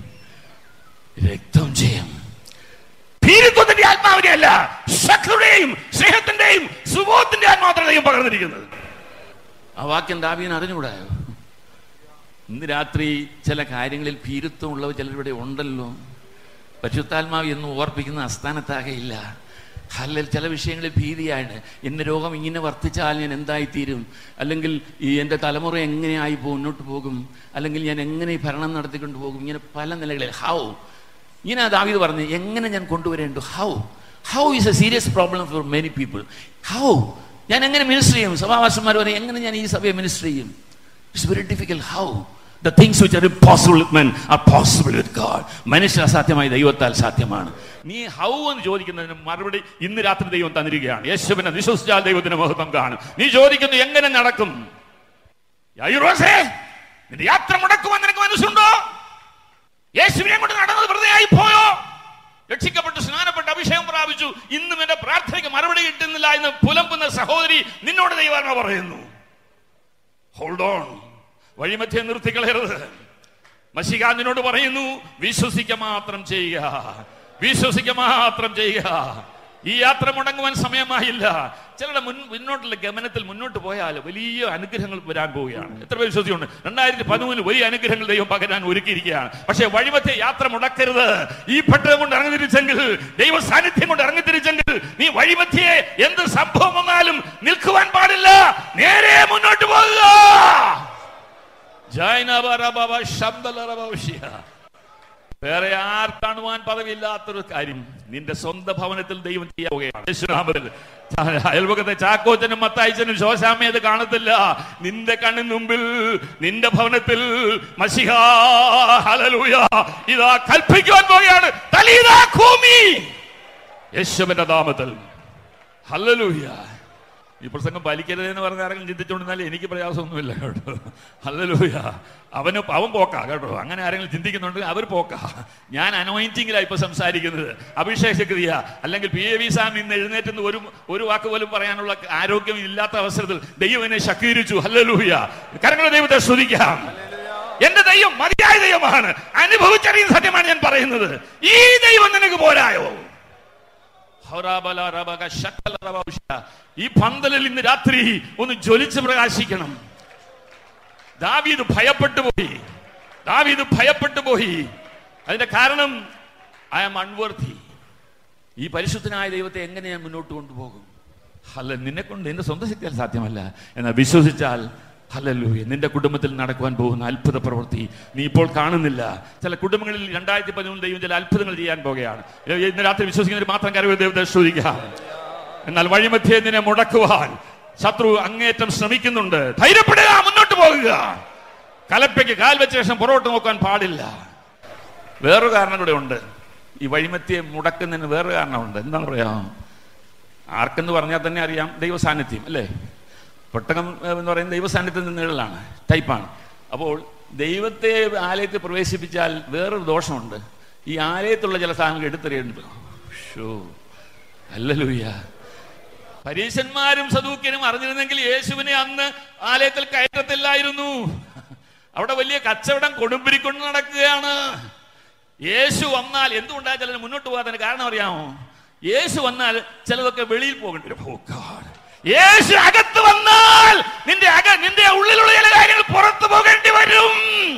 രക്തം ചെയ്യും ഭീരുത്വത്തിന്റെ ആത്മാവിനെ അല്ല ശക്തിയുടെയും സ്നേഹത്തിന്റെയും സുബോധത്തിന്റെ ആത്മാത്രതയും പകർന്നിരിക്കുന്നത് ആ വാക്യം ദാവീന് അറിഞ്ഞുകൂടായോ ഇന്ന് രാത്രി ചില കാര്യങ്ങളിൽ ഭീരുത്വമുള്ളവർ ചിലരിവിടെ ഉണ്ടല്ലോ പരിശുദ്ധാത്മാവ് എന്ന് ഓർപ്പിക്കുന്ന അസ്ഥാനത്താകയില്ല അല്ലെങ്കിൽ ചില വിഷയങ്ങളിൽ ഭീതിയാണ് എൻ്റെ രോഗം ഇങ്ങനെ വർദ്ധിച്ചാൽ ഞാൻ എന്തായിത്തീരും അല്ലെങ്കിൽ ഈ എൻ്റെ തലമുറ എങ്ങനെയായി പോ- മുന്നോട്ട് പോകും അല്ലെങ്കിൽ ഞാൻ എങ്ങനെ ഈ ഭരണം നടത്തിക്കൊണ്ട് പോകും ഇങ്ങനെ പല നിലകളിൽ ഹൗ ഇങ്ങനെ ദാവീദ് പറഞ്ഞു എങ്ങനെ ഞാൻ കൊണ്ടുവരേണ്ടു how how is a serious problem for many people how ഞാൻ എങ്ങനെ മിനിസ്റ്റർ ചെയ്യും സഭാവാസന്മാർ പറയും എങ്ങനെ ഞാൻ ഈ സഭയെ മിനിസ്റ്റർ ചെയ്യും it's very difficult how the things which are impossible with men are possible with God മനുഷ്യ അസാധ്യമായി ദൈവത്താൽ സാധ്യമാണ് നീ ഹൗ എന്ന് ചോദിക്കുന്നതിന് മറുപടി ഇന്ന് രാത്രി ദൈവം തന്നിരിക്കുകയാണ് യേശുവിനെ വിശ്വസിച്ചാൽ ദൈവത്തിന് മഹത്വം കാണും നീ ചോദിക്കുന്നു എങ്ങനെ നടക്കും യായിറോസേ, നിന്റെ യാത്ര മുടക്കുവാൻ നിനക്ക് മനസ്സുണ്ടോ യേശുവിനെ കൊണ്ട് നടന്നത് വെറുതെ ആയി പോയോ രക്ഷിക്കപ്പെട്ട് സ്നാനപ്പെട്ട് അഭിഷേകം പ്രാപിച്ചു ഇന്നും എന്റെ പ്രാർത്ഥനയ്ക്ക് മറുപടി കിട്ടുന്നില്ല എന്ന് പുലമ്പുന്ന സഹോദരി നിന്നോട് ദൈവാത്മ പറയുന്നു ഹോൾഡ് ഓൺ വഴിമധ്യേ നിർത്തിക്കളയരുത് മഷിക നിന്നോട് പറയുന്നു വിശ്വസിക്ക മാത്രം ചെയ്യുക വിശ്വസിക്ക മാത്രം ചെയ്യുക ഈ യാത്ര മുടങ്ങുവാൻ സമയമായില്ല ചിലരുടെ മുൻ മുന്നോട്ടുള്ള ഗമനത്തിൽ മുന്നോട്ട് പോയാൽ വലിയ അനുഗ്രഹങ്ങൾ വരാൻ പോവുകയാണ് എത്ര പേര് വിശ്വസിച്ചുണ്ട് രണ്ടായിരത്തി പതിമൂന്നിൽ വലിയ അനുഗ്രഹങ്ങൾ ദൈവം പകരാൻ ഒരുക്കിയിരിക്കുകയാണ് പക്ഷേ വഴിമധ്യേ യാത്ര മുടക്കരുത് ഈ പെട്ടകം കൊണ്ട് ഇറങ്ങിത്തിരിച്ചെങ്കിൽ ദൈവ സാന്നിധ്യം കൊണ്ട് ഇറങ്ങിത്തിരിച്ചെങ്കിൽ നീ വഴിമധ്യേ എന്ത് സംഭവം വന്നാലും നിൽക്കുവാൻ പാടില്ല നേരെ മുന്നോട്ട് പോകുക ജൈനവരബവ ശബ്ദലറബവശിയ. വേറെ ആർ കാണുവാൻ പദവിയില്ലാത്തൊരു കാര്യം നിന്റെ സ്വന്തം ഭവനത്തിൽ ദൈവം ചെയ്യാൻ പോകുകയാണ് യേശുനാമത്തിൽ. ചാ- അയൽപക്കത്തെ ചാക്കോച്ചനും മത്തായിച്ചനും ശോശാമ്മയും അത് കാണത്തില്ല നിന്റെ കണ്ണിന് മുമ്പിൽ നിന്റെ ഭവനത്തിൽ മഷിഹാ ഹല്ലേലൂയ ഇതാ കൽപ്പിക്കുവാൻ പോകുകയാണ് തലീതാ ഭൂമി യേശുവിന്റെ നാമത്തിൽ ഹല്ലേലൂയ ഈ പ്രസംഗം പാലിക്കരുത് എന്ന് പറഞ്ഞ ആരെങ്കിലും ചിന്തിച്ചുകൊണ്ടിരുന്നാൽ എനിക്ക് പ്രയാസമൊന്നുമില്ല കേട്ടോ ഹല്ലേലൂയ അവന് അവൻ പോക്കാ കേട്ടോ അങ്ങനെ ആരെങ്കിലും ചിന്തിക്കുന്നുണ്ടെങ്കിൽ അവർ പോക്കാ ഞാൻ അനോയിന്റിങ്ങിലാണ് ഇപ്പൊ സംസാരിക്കുന്നത് അഭിഷേകക്രിയ അല്ലെങ്കിൽ പി എ വി സാം ഇന്ന് എഴുന്നേറ്റ് ഒരു ഒരു വാക്ക് പോലും പറയാനുള്ള ആരോഗ്യം ഇല്ലാത്ത അവസരത്തിൽ ദൈവം എന്നെ ശക്തീകരിച്ചു ഹല്ലേലൂയ കരങ്ങളെ ദൈവത്തെ സ്തുതിക്കാം എന്റെ ദൈവം മതിയായ ദൈവമാണ് അനുഭവിച്ചറിയുന്ന സത്യമാണ് ഞാൻ പറയുന്നത് ഈ ദൈവം നിനക്ക് പോരായോ ഹൗറാബലറബക ശക്കലറബൗഷ. ഈ പന്തലിൽ ഇന്ന് രാത്രി ഒന്ന് ജ്വലിച്ച് പ്രകാശിക്കണം ദാവീദ് ഭയപ്പെട്ടു പോയി ദാവീദ് ഭയപ്പെട്ടു പോയി അതിന്റെ കാരണം ഐ ആം അൺവർത്തി ഈ പരിശുദ്ധനായ ദൈവത്തെ എങ്ങനെ ഞാൻ മുന്നോട്ട് കൊണ്ടുപോകും അല്ല നിന്നെ കൊണ്ട് എന്റെ സ്വന്തം ശക്തിയാൽ സാധ്യമല്ല എന്നാൽ വിശ്വസിച്ചാൽ ഹല്ലേലൂയ നിന്റെ കുടുംബത്തിൽ നടക്കുവാൻ പോകുന്ന അത്ഭുത പ്രവൃത്തി നീ ഇപ്പോൾ കാണുന്നില്ല ചില കുടുംബങ്ങളിൽ രണ്ടായിരത്തി പതിമൂന്ന് ദൈവം ചില അത്ഭുതങ്ങൾ ചെയ്യാൻ പോകുകയാണ് ഇന്ന് രാത്രി വിശ്വസിക്കുന്നവർ മാത്രം കരവ് ദൈവത്തെ ശ്രദ്ധിക്കാം എന്നാൽ വഴിമധ്യേ നിന്നെ മുടക്കുവാൻ ശത്രു അങ്ങേറ്റം ശ്രമിക്കുന്നുണ്ട് ധൈര്യപ്പെടുക മുന്നോട്ട് പോകുക കലപ്പയ്ക്ക് കാൽ വെച്ച ശേഷം പുറകോട്ട് നോക്കാൻ പാടില്ല വേറൊരു കാരണം കൂടെ ഉണ്ട് ഈ വഴിമത്തിയെ മുടക്കുന്നതിന് വേറൊരു കാരണമുണ്ട് എന്താണ് പറയാ ആർക്കെന്ന് പറഞ്ഞാൽ തന്നെ അറിയാം ദൈവ സാന്നിധ്യം അല്ലേ പെട്ടകം എന്ന് പറയുന്നത് ദൈവ സാന്നിധ്യത്തിൽ നിന്നുള്ളതാണ് ടൈപ്പാണ് അപ്പോൾ ദൈവത്തെ ആലയത്തിൽ പ്രവേശിപ്പിച്ചാൽ വേറൊരു ദോഷമുണ്ട് ഈ ആലയത്തുള്ള ചില സാധനങ്ങൾ എടുത്തെറിയുന്നുണ്ട് ഷോ അല്ലലൂയ്യ പരീശന്മാരും സദൂക്യനും അറിഞ്ഞിരുന്നെങ്കിൽ യേശുവിനെ അന്ന് ആലയത്തിൽ കയറ്റത്തില്ലായിരുന്നു അവിടെ വലിയ കച്ചവടം കൊടുമ്പിരിക്കൊണ്ട് നടക്കുകയാണ് യേശു വന്നാൽ എന്തുകൊണ്ടാ ചിലർ മുന്നോട്ട് പോകാത്തതിന് കാരണം അറിയാമോ യേശു വന്നാൽ ചിലതൊക്കെ വെളിയിൽ പോകേണ്ടി വരും Oh God. യേശു അകത്ത് വന്നാൽ നിന്റെ അക നിന്റെ ഉള്ളിലുള്ള ചില കാര്യങ്ങൾ പുറത്തു പോകേണ്ടി വരും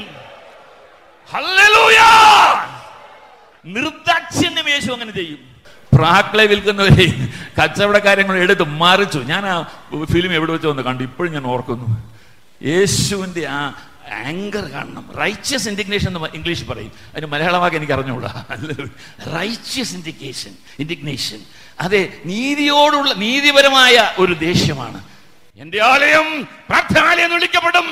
ഹല്ലേലൂയ നിർദാക്ഷിണ്യം യേശു അങ്ങനെ ചെയ്യും പ്രാക്കളെ വിൽക്കുന്നവരെ കച്ചവടക്കാര്യങ്ങൾ എടുത്ത് മറിച്ചു ഞാൻ ആ ഫിലിം എവിടെ വെച്ച് വന്ന് കണ്ടു ഇപ്പോഴും ഞാൻ ഓർക്കുന്നു യേശുവിന്റെ ആ ആങ്കർ കാണണം റൈഷ്യസ് ഇൻഡിഗ്നേഷൻ എന്ന് ഇംഗ്ലീഷ് പറയും അതിന് മലയാളമാക്കി എനിക്ക് അറിഞ്ഞുകൂടാ റൈഷ്യസ് ഇൻഡിക്കേഷൻ ഇൻഡിഗ്നേഷൻ അതെ നീതിയോടുള്ള നീതിപരമായ ഒരു ദേഷ്യമാണ് എന്റെ ആലയം പ്രാർത്ഥനാലയം എന്ന് വിളിക്കപ്പെടും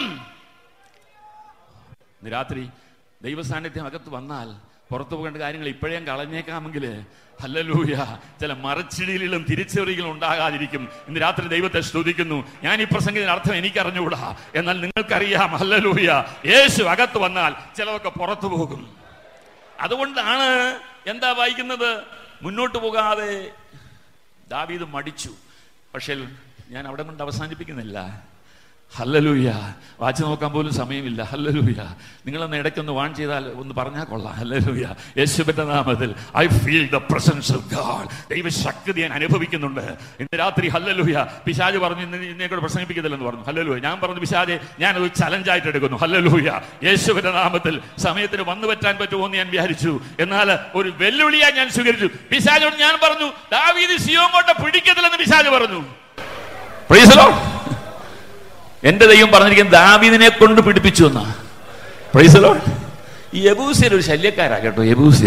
ഇന്ന് രാത്രി ദൈവസാന്നിധ്യം അകത്ത് വന്നാൽ പുറത്തു പോകേണ്ട കാര്യങ്ങൾ ഇപ്പോഴേ കളഞ്ഞേക്കാമെങ്കിൽ ഹല്ലലൂയ ചില മറച്ചിടിയിലും തിരിച്ചറിയലും ഉണ്ടാകാതിരിക്കും ഇന്ന് രാത്രി ദൈവത്തെ സ്തുതിക്കുന്നു ഞാൻ ഈ പ്രസംഗത്തിന് അർത്ഥം എനിക്ക് അറിഞ്ഞുകൂടാ എന്നാൽ നിങ്ങൾക്കറിയാം ഹല്ലലൂയ യേശു അകത്ത് വന്നാൽ ചിലതൊക്കെ പുറത്തു പോകും അതുകൊണ്ടാണ് എന്താ വായിക്കുന്നത് മുന്നോട്ട് പോകാതെ ദാവീദ് മടിച്ചു പക്ഷേ ഞാൻ അവിടെ കൊണ്ട് അവസാനിപ്പിക്കുന്നില്ല ഹല്ലലൂയ വാച്ച് നോക്കാൻ പോലും സമയമില്ല ഹല്ലലൂയ നിങ്ങളൊന്ന് ഇടയ്ക്കൊന്ന് വാൺ ചെയ്താൽ ഒന്ന് പറഞ്ഞാൽ കൊള്ളാം ഹല്ലലൂയ യേശുവിന്റെ നാമത്തിൽ I feel the presence of God ദൈവശക്തി ഞാൻ അനുഭവിക്കുന്നുണ്ട് ഇന്ന് രാത്രി ഹല്ലലൂയ പിശാജ് പറഞ്ഞു ഇന്ന് ഇന്നെ കൂടെ പ്രസംഗിപ്പിക്കത്തില്ലെന്ന് പറഞ്ഞു ഹല്ലലൂയ ഞാൻ പറഞ്ഞു പിശാജെ ഞാനത് ചലഞ്ചായിട്ട് എടുക്കുന്നു ഹല്ലലൂയ യേശുവിന്റെ നാമത്തിൽ സമയത്തിന് വന്നു പറ്റാൻ പറ്റുമോ എന്ന് ഞാൻ വിചാരിച്ചു എന്നാൽ ഒരു വെല്ലുവിളിയായി ഞാൻ സ്വീകരിച്ചു പിശാജോട് ഞാൻ പറഞ്ഞു ദാവീദ് സിയോൻ കോട്ട പിടിക്കത്തില്ലെന്ന് പിശാജ് പറഞ്ഞു Praise the Lord. എന്റെ ദൈവം പറഞ്ഞിരിക്കുന്നത് ദാവീദിനെ കൊണ്ട് പിടിപ്പിച്ചു എന്നാ പ്രൈസലോ ഈ യബൂസിയർ ഒരു ശല്യക്കാരാ കേട്ടോ യബൂസിയർ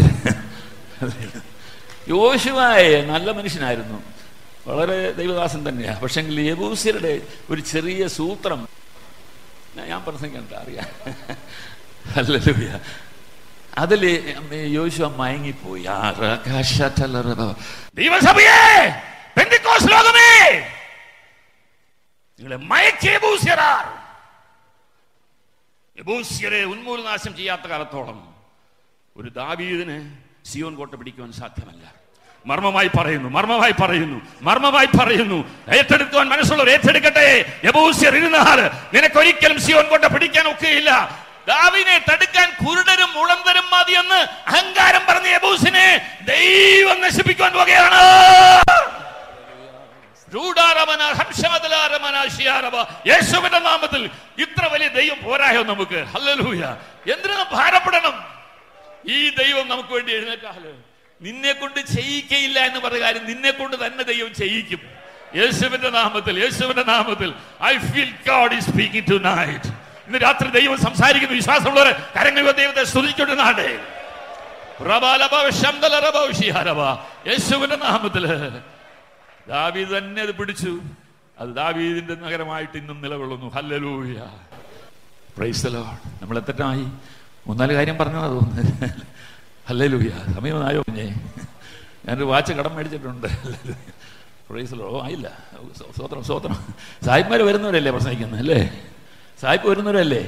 യോശുവായ നല്ല മനുഷ്യനായിരുന്നു വളരെ ദൈവദാസൻ തന്നെയാ പക്ഷെങ്കിൽ യബൂസിയരുടെ ഒരു ചെറിയ സൂത്രം ഞാൻ- ഞാൻ പ്രസംഗിക്കണ്ട അറിയാം അല്ലൂയ അതിൽ യോശുവ മയങ്ങിപ്പോയി ആ റകാശതലറബ. ദൈവസഭയെ പെന്തിക്കോസ് ലോകമേ നിങ്ങളെ മയക്കിയ യബൂസ്യരാർ യബൂസ്യരെ ഉന്മൂലനാശം ചെയ്യാത്ത കാലത്തോളം ഒരു ദാവീദിന് സിയോൻ കോട്ട പിടിക്കുവാൻ സാധ്യമല്ല മർമ്മമായി പറയുന്നു മർമ്മമായി പറയുന്നു മർമ്മമായി പറയുന്നു ഏറ്റെടുക്കുവാൻ മനസ്സുള്ളവർ ഏറ്റെടുക്കട്ടെ യബൂസ്യർ ഇരുന്നാൽ നിനക്കൊരിക്കലും സിയോൻ കോട്ട പിടിക്കാൻ ഒക്കെയില്ല ദാവിനെ തടുക്കാൻ കുരുടരും മുളന്തരും മതിയെന്ന് അഹങ്കാരം പറഞ്ഞ യബൂസിനെ ദൈവം നശിപ്പിക്കുവാൻ പോകുകയാണ് ചൂടാരമന, ഹംസമതലാരമന, ശിയാരമ. യേശുവിന്റെ നാമത്തിൽ ഇത്ര വലിയ ദൈവം പോരായോ നമുക്ക് ഹല്ലേലൂയ എന്തിനാ ഭാരപ്പെടണം ഈ ദൈവം നമുക്ക് വേണ്ടി എഴുന്നേറ്റാല് നിന്നെ കൊണ്ട് ചെയ്യിക്കയില്ല എന്ന് പറഞ്ഞ കാര്യം നിന്നെ കൊണ്ട് തന്നെ ദൈവം ചെയ്യിക്കും യേശുവിന്റെ നാമത്തിൽ യേശുവിന്റെ നാമത്തിൽ I feel God is speaking tonight ഇന്ന് രാത്രി ദൈവം സംസാരിക്കുന്ന വിശ്വാസമുള്ളവരെ കരങ്ങൾ ദൈവത്തെ സ്തുതിക്കൊണ്ടുനാടേ യേശുവിന്റെ നാമത്തില് ദാവീദ് തന്നെ അത് പിടിച്ചു അത് ദാവീദിന്റെ നഗരമായിട്ട് ഇന്നും നിലകൊള്ളുന്നു ഹല്ലലൂയ പ്രൈസലോ നമ്മൾ എത്തട്ടായി മൂന്നാല് കാര്യം പറഞ്ഞതാ തോന്നുന്നത് ഹല്ലലൂയ സമയമായോ കുഞ്ഞേ ഞാനൊരു വാച്ച് കടം മേടിച്ചിട്ടുണ്ട് പ്രൈസലോ ഓ ആയില്ല സ്വ- സ്വോത്രം സ്വോത്രം സായിപ്മാർ വരുന്നവരല്ലേ പ്രസംഗിക്കുന്നത് അല്ലേ സായിപ്പ് വരുന്നവരല്ലേ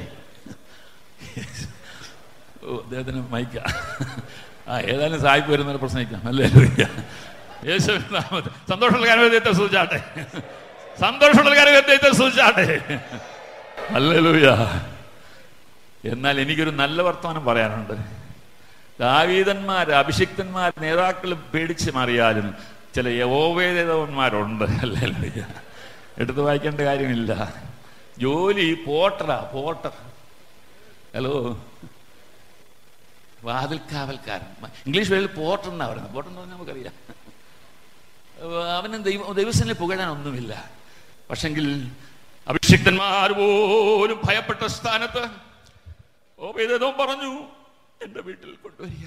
ഓ അദ്ദേഹത്തിന് മൈക്ക ആ ഏതായാലും സായിപ്പ് വരുന്നവരെ പ്രസംഗിക്കാം അല്ലേ യേശുവിന്റെ നാമത്തിൽ സന്തോഷമുള്ള കാര്യത്തെ സൂചാട്ടെ സന്തോഷമുള്ള കാര്യത്തെ സൂചാട്ടെ അല്ലൂയ എന്നാൽ എനിക്കൊരു നല്ല വർത്തമാനം പറയാനുണ്ട് ദാവീതന്മാർ അഭിഷിക്തന്മാർ നേതാക്കൾ പേടിച്ച് മാറിയാലും ചില യവോവേദവന്മാരുണ്ട് അല്ലൂയ എടുത്തു വായിക്കേണ്ട കാര്യമില്ല ജോലി പോട്ടറാ പോട്ടർ ഹലോ വാതിൽക്കാവൽക്കാരൻ ഇംഗ്ലീഷ് പേരിൽ പോട്ടർ എന്നാ പറയുന്നത് പോട്ടർ എന്ന് പറഞ്ഞാൽ നമുക്കറിയാം അവന് ദൈവ ദൈവസേനയിൽ പുകഴാൻ ഒന്നുമില്ല പക്ഷെങ്കിൽ അഭിഷേകം അഭിഷിക്തന്മാർ പോലും ഭയപ്പെട്ട സ്ഥാനത്ത് ഓബേദോ പറഞ്ഞു എന്റെ വീട്ടിൽ കൊണ്ടുവരിക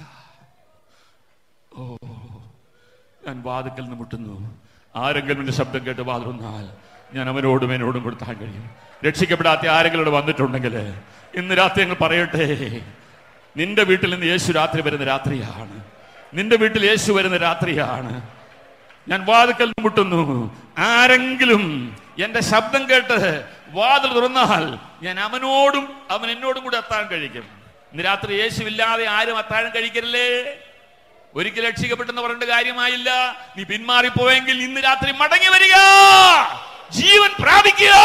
ഓ ഞാൻ വാതിക്കൽ നിന്ന് മുട്ടുന്നു ആരെങ്കിലും എന്റെ ശബ്ദം കേട്ട് വാതിലൊന്നാൽ ഞാൻ അവനോടും എന്നോടും കൊടുത്താൻ കഴിയും രക്ഷിക്കപ്പെടാത്ത ആരെങ്കിലും ഇവിടെ വന്നിട്ടുണ്ടെങ്കിൽ ഇന്ന് രാത്രി ഞങ്ങൾ പറയട്ടെ നിന്റെ വീട്ടിൽ നിന്ന് യേശു രാത്രി വരുന്ന രാത്രിയാണ് നിന്റെ വീട്ടിൽ യേശു വരുന്ന രാത്രിയാണ് ഞാൻ വാതിക്കൽ മുട്ടുന്നു ആരെങ്കിലും എന്റെ ശബ്ദം കേട്ട് വാതിൽ തുറന്നാൽ ഞാൻ അവനോടും അവൻ എന്നോടും കൂടെ എത്താൻ കഴിക്കും ഇന്ന് രാത്രി യേശു ഇല്ലാതെ ആരും അത്താഴം കഴിക്കരുതേ ഒരിക്കൽ രക്ഷിക്കപ്പെട്ടെന്ന് പറഞ്ഞിട്ട് കാര്യമായില്ല നീ പിന്മാറിപ്പോയെങ്കിൽ ഇന്ന് രാത്രി മടങ്ങി വരിക ജീവൻ പ്രാപിക്കുക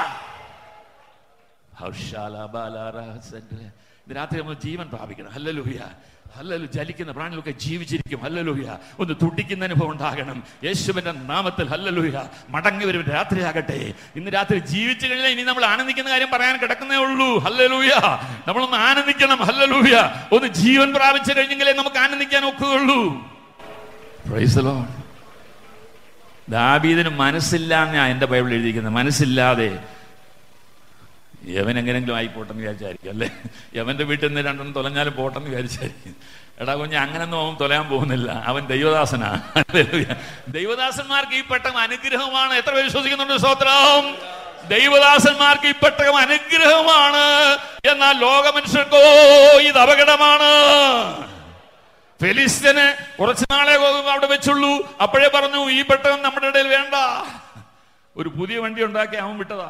ഹൗഷാല ബാലാറ സെന്റ്. ഇന്ന് രാത്രി നമ്മൾ ജീവൻ പ്രാപിക്കണം ഹല്ലലൂയ ഹല്ലലു ജലിക്കുന്ന പ്രാണികളൊക്കെ ജീവിച്ചിരിക്കും ഹല്ലലൂയ ഒന്ന് തുടിക്കുന്ന അനുഭവം ഉണ്ടാകണം യേശുവിന്റെ നാമത്തിൽ ഹല്ലലൂയ മടങ്ങി വരും രാത്രിയാകട്ടെ ഇന്ന് രാത്രി ജീവിച്ചു കഴിഞ്ഞാൽ ഇനി നമ്മൾ ആനന്ദിക്കുന്ന കാര്യം പറയാൻ കിടക്കുന്നേ ഉള്ളൂ ഹല്ലലൂയ നമ്മളൊന്ന് ആനന്ദിക്കണം ഹല്ലലൂയ ഒന്ന് ജീവൻ പ്രാപിച്ചു കഴിഞ്ഞെങ്കിലേ നമുക്ക് ആനന്ദിക്കാൻ ഒക്കുകയുള്ളൂ Praise the Lord. ദാവീദിന് മനസ്സില്ലാന്നാ എന്റെ ബൈബിൾ എഴുതിയിരിക്കുന്നത് മനസ്സില്ലാതെ യവൻ എങ്ങനെങ്കിലും ആയി പോട്ടെന്ന് വിചാരിച്ചായിരിക്കും അല്ലേ യവന്റെ വീട്ടിൽ നിന്ന് രണ്ടെണ്ണം തൊലഞ്ഞാലും പോട്ടെന്ന് വിചാരിച്ചായിരിക്കും എടാ കുഞ്ഞ് അങ്ങനൊന്നും അവൻ തൊലയാൻ പോകുന്നില്ല അവൻ ദൈവദാസനാ ഹല്ലേലൂയ. ദൈവദാസന്മാർക്ക് ഈ പെട്ടകം അനുഗ്രഹമാണ് എത്ര പേര് വിശ്വസിക്കുന്നുണ്ട് സ്തോത്രം ദൈവദാസന്മാർക്ക് ഈ പെട്ടകം അനുഗ്രഹമാണ് എന്നാൽ ലോക മനുഷ്യർക്കോ ഇത് അപകടമാണ് ഫെലിസ്തന് കുറച്ചു നാളെ അവിടെ വെച്ചുള്ളൂ അപ്പോഴേ പറഞ്ഞു ഈ പെട്ടകം നമ്മുടെ ഇടയിൽ വേണ്ട ഒരു പുതിയ വണ്ടി ഉണ്ടാക്കി അവൻ വിട്ടതാ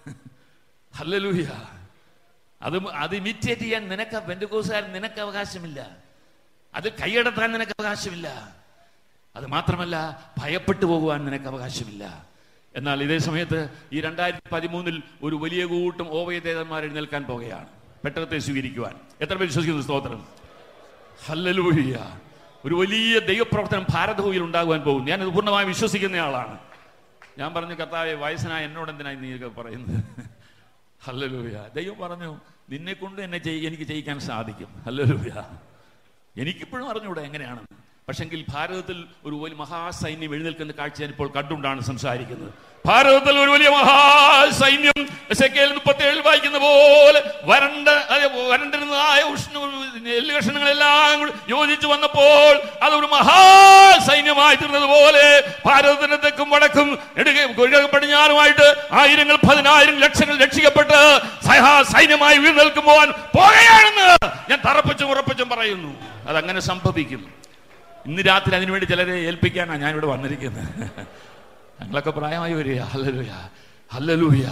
ഹല്ലലൂയ അത് അത് ഇമിറ്റേറ്റ് ചെയ്യാൻ നിനക്ക് ബന്ധുക്കോസുകാരൻ നിനക്ക് അവകാശമില്ല അത് കൈയടത്താൻ നിനക്ക് അവകാശമില്ല അത് മാത്രമല്ല ഭയപ്പെട്ടു പോകുവാൻ നിനക്ക് അവകാശമില്ല എന്നാൽ ഇതേ സമയത്ത് ഈ രണ്ടായിരത്തി പതിമൂന്നിൽ ഒരു വലിയ കൂട്ടം ഓവയദേവന്മാർ എഴുന്നേൽക്കാൻ പോകുകയാണ് പെട്ടകത്തെ സ്വീകരിക്കുവാൻ എത്ര പേര് വിശ്വസിക്കുന്നു സ്തോത്രം ഹല്ലലൂയ ഒരു വലിയ ദൈവപ്രവർത്തനം ഭാരതഭൂമിയിൽ ഉണ്ടാകുവാൻ പോകും ഞാനത് പൂർണ്ണമായും വിശ്വസിക്കുന്ന ആളാണ് ഞാൻ പറഞ്ഞു കർത്താവെ വയസ്സനായ എന്നോട് എന്തിനായി നീ ഇതൊക്കെ പറയുന്നത് ഹല്ലലൂയ ദൈവം പറഞ്ഞു നിന്നെ കൊണ്ട് എന്നെ ചെയ്- എനിക്ക് ചെയ്യിക്കാൻ സാധിക്കും ഹല്ലലൂയ എനിക്കിപ്പോഴും അറിഞ്ഞൂടെ എങ്ങനെയാണ് പക്ഷെങ്കിൽ ഭാരതത്തിൽ ഒരു വലിയ മഹാസൈന്യം എഴുന്നേൽക്കുന്ന കാഴ്ച ഞാൻ ഇപ്പോൾ കണ്ടുകൊണ്ടാണ് സംസാരിക്കുന്നത് ഭാരതത്തിൽ ഒരു വലിയ മഹാസൈന്യം എസെക്കേൽ മുപ്പത്തേഴിൽ വായിക്കുന്ന പോലെ വരണ്ട അതെ, വരണ്ടിരുന്നതായ ഉഷ്ണ എല്ല് കഷണങ്ങളെല്ലാം കൂടി യോജിച്ചു വന്നപ്പോൾ അതൊരു മഹാസൈന്യമായി തീർന്നതുപോലെ ഭാരതത്തിന്റെ തെക്കും വടക്കും നെടുക കിഴക്ക് പടിഞ്ഞാറുമായിട്ട് ആയിരങ്ങൾ പതിനായിരം ലക്ഷങ്ങൾ രക്ഷിക്കപ്പെട്ട് സഹാ സൈന്യമായി വീഴ്ന്നേൽക്കുമ്പോൾ പോകുകയാണെന്ന് ഞാൻ തറപ്പിച്ചും ഉറപ്പിച്ചും പറയുന്നു അതങ്ങനെ സംഭവിക്കും ഇന്ന് രാത്രി അതിനുവേണ്ടി ചിലരെ ഏൽപ്പിക്കാനാണ് ഞാനിവിടെ വന്നിരിക്കുന്നത് ഞങ്ങളൊക്കെ പ്രായമായി വരിക ഹല്ലലൂയ ഹല്ലലൂയ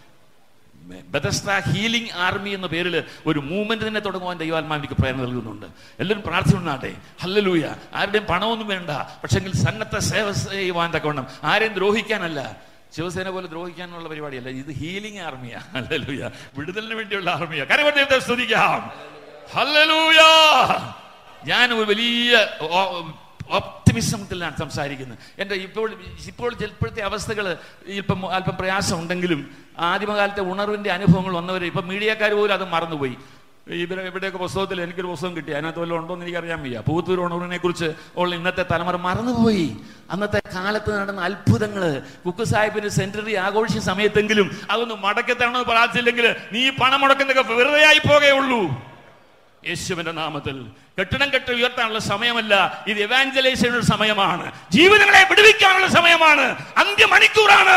ബദസ്ത ഹീലിംഗ് ആർമി എന്ന പേരിൽ ഒരു മൂവ്മെന്റ് തന്നെ തുടങ്ങുവാൻ ദൈവാത്മാവിക്ക് പ്രേരണ നൽകുന്നുണ്ട് എല്ലാവരും പ്രാർത്ഥിച്ചുണ്ടാട്ടെ ഹല്ലലൂയ ആരുടെയും പണമൊന്നും വേണ്ട പക്ഷെങ്കിൽ സന്നദ്ധ സേവ ചെയ്യുവാൻ തക്കവണ്ണം ആരെയും ദ്രോഹിക്കാനല്ല ശിവസേന പോലെ ദ്രോഹിക്കാനുള്ള പരിപാടിയല്ല ഇത് ഹീലിംഗ് ആർമിയാ ഹല്ലലൂയ വിടുതലിന് വേണ്ടിയുള്ള ആർമിയാ കരവട്ടത്തെ സ്തുതിക്കാം ഹല്ലലൂയ ഞാൻ ഒരു വലിയ ഓപ്റ്റിമിസത്തിലാണ് സംസാരിക്കുന്നത് എൻ്റെ ഇപ്പോൾ ഇപ്പോൾ ചിലപ്പോഴത്തെ അവസ്ഥകൾ ഇപ്പം അല്പം പ്രയാസം ഉണ്ടെങ്കിലും ആദ്യമകാലത്തെ ഉണർവിൻ്റെ അനുഭവങ്ങൾ വന്നവർ ഇപ്പം മീഡിയക്കാർ പോലും അത് മറന്നുപോയി ഇവരെ ഇവിടെയൊക്കെ പുസ്തകത്തിൽ എനിക്കൊരു പുസ്തകം കിട്ടി അതിനകത്ത് വല്ലതും ഉണ്ടോ എന്ന് എനിക്കറിയാൻ വയ്യ പൂത്തൂർ ഉണർവിനെ കുറിച്ച് ഉള്ള ഇന്നത്തെ തലമുറ മറന്നുപോയി അന്നത്തെ കാലത്ത് നടന്ന അത്ഭുതങ്ങൾ കുക്കു സാഹിബിന് സെന്ററി ആഘോഷിച്ച സമയത്തെങ്കിലും അതൊന്ന് മടക്കത്താണെന്ന് പ്രാർത്ഥിച്ചില്ലെങ്കിൽ നീ പണം മുടക്കുന്നതൊക്കെ വെറുതെ ആയി പോകേയുള്ളൂ യേശുവിന്റെ നാമത്തിൽ കെട്ടിടം കെട്ടി ഉയർത്താനുള്ള സമയമല്ല ഇത് എവാഞ്ചലൈസേഷനുള്ള സമയമാണ് ജീവിതങ്ങളെ വിടുവിക്കാനുള്ള സമയമാണ് അന്ത്യമണിക്കൂറാണ്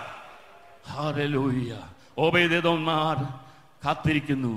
ഹാലലൂയ ഓബേദേതോന്മാർ കാത്തിരിക്കുന്നു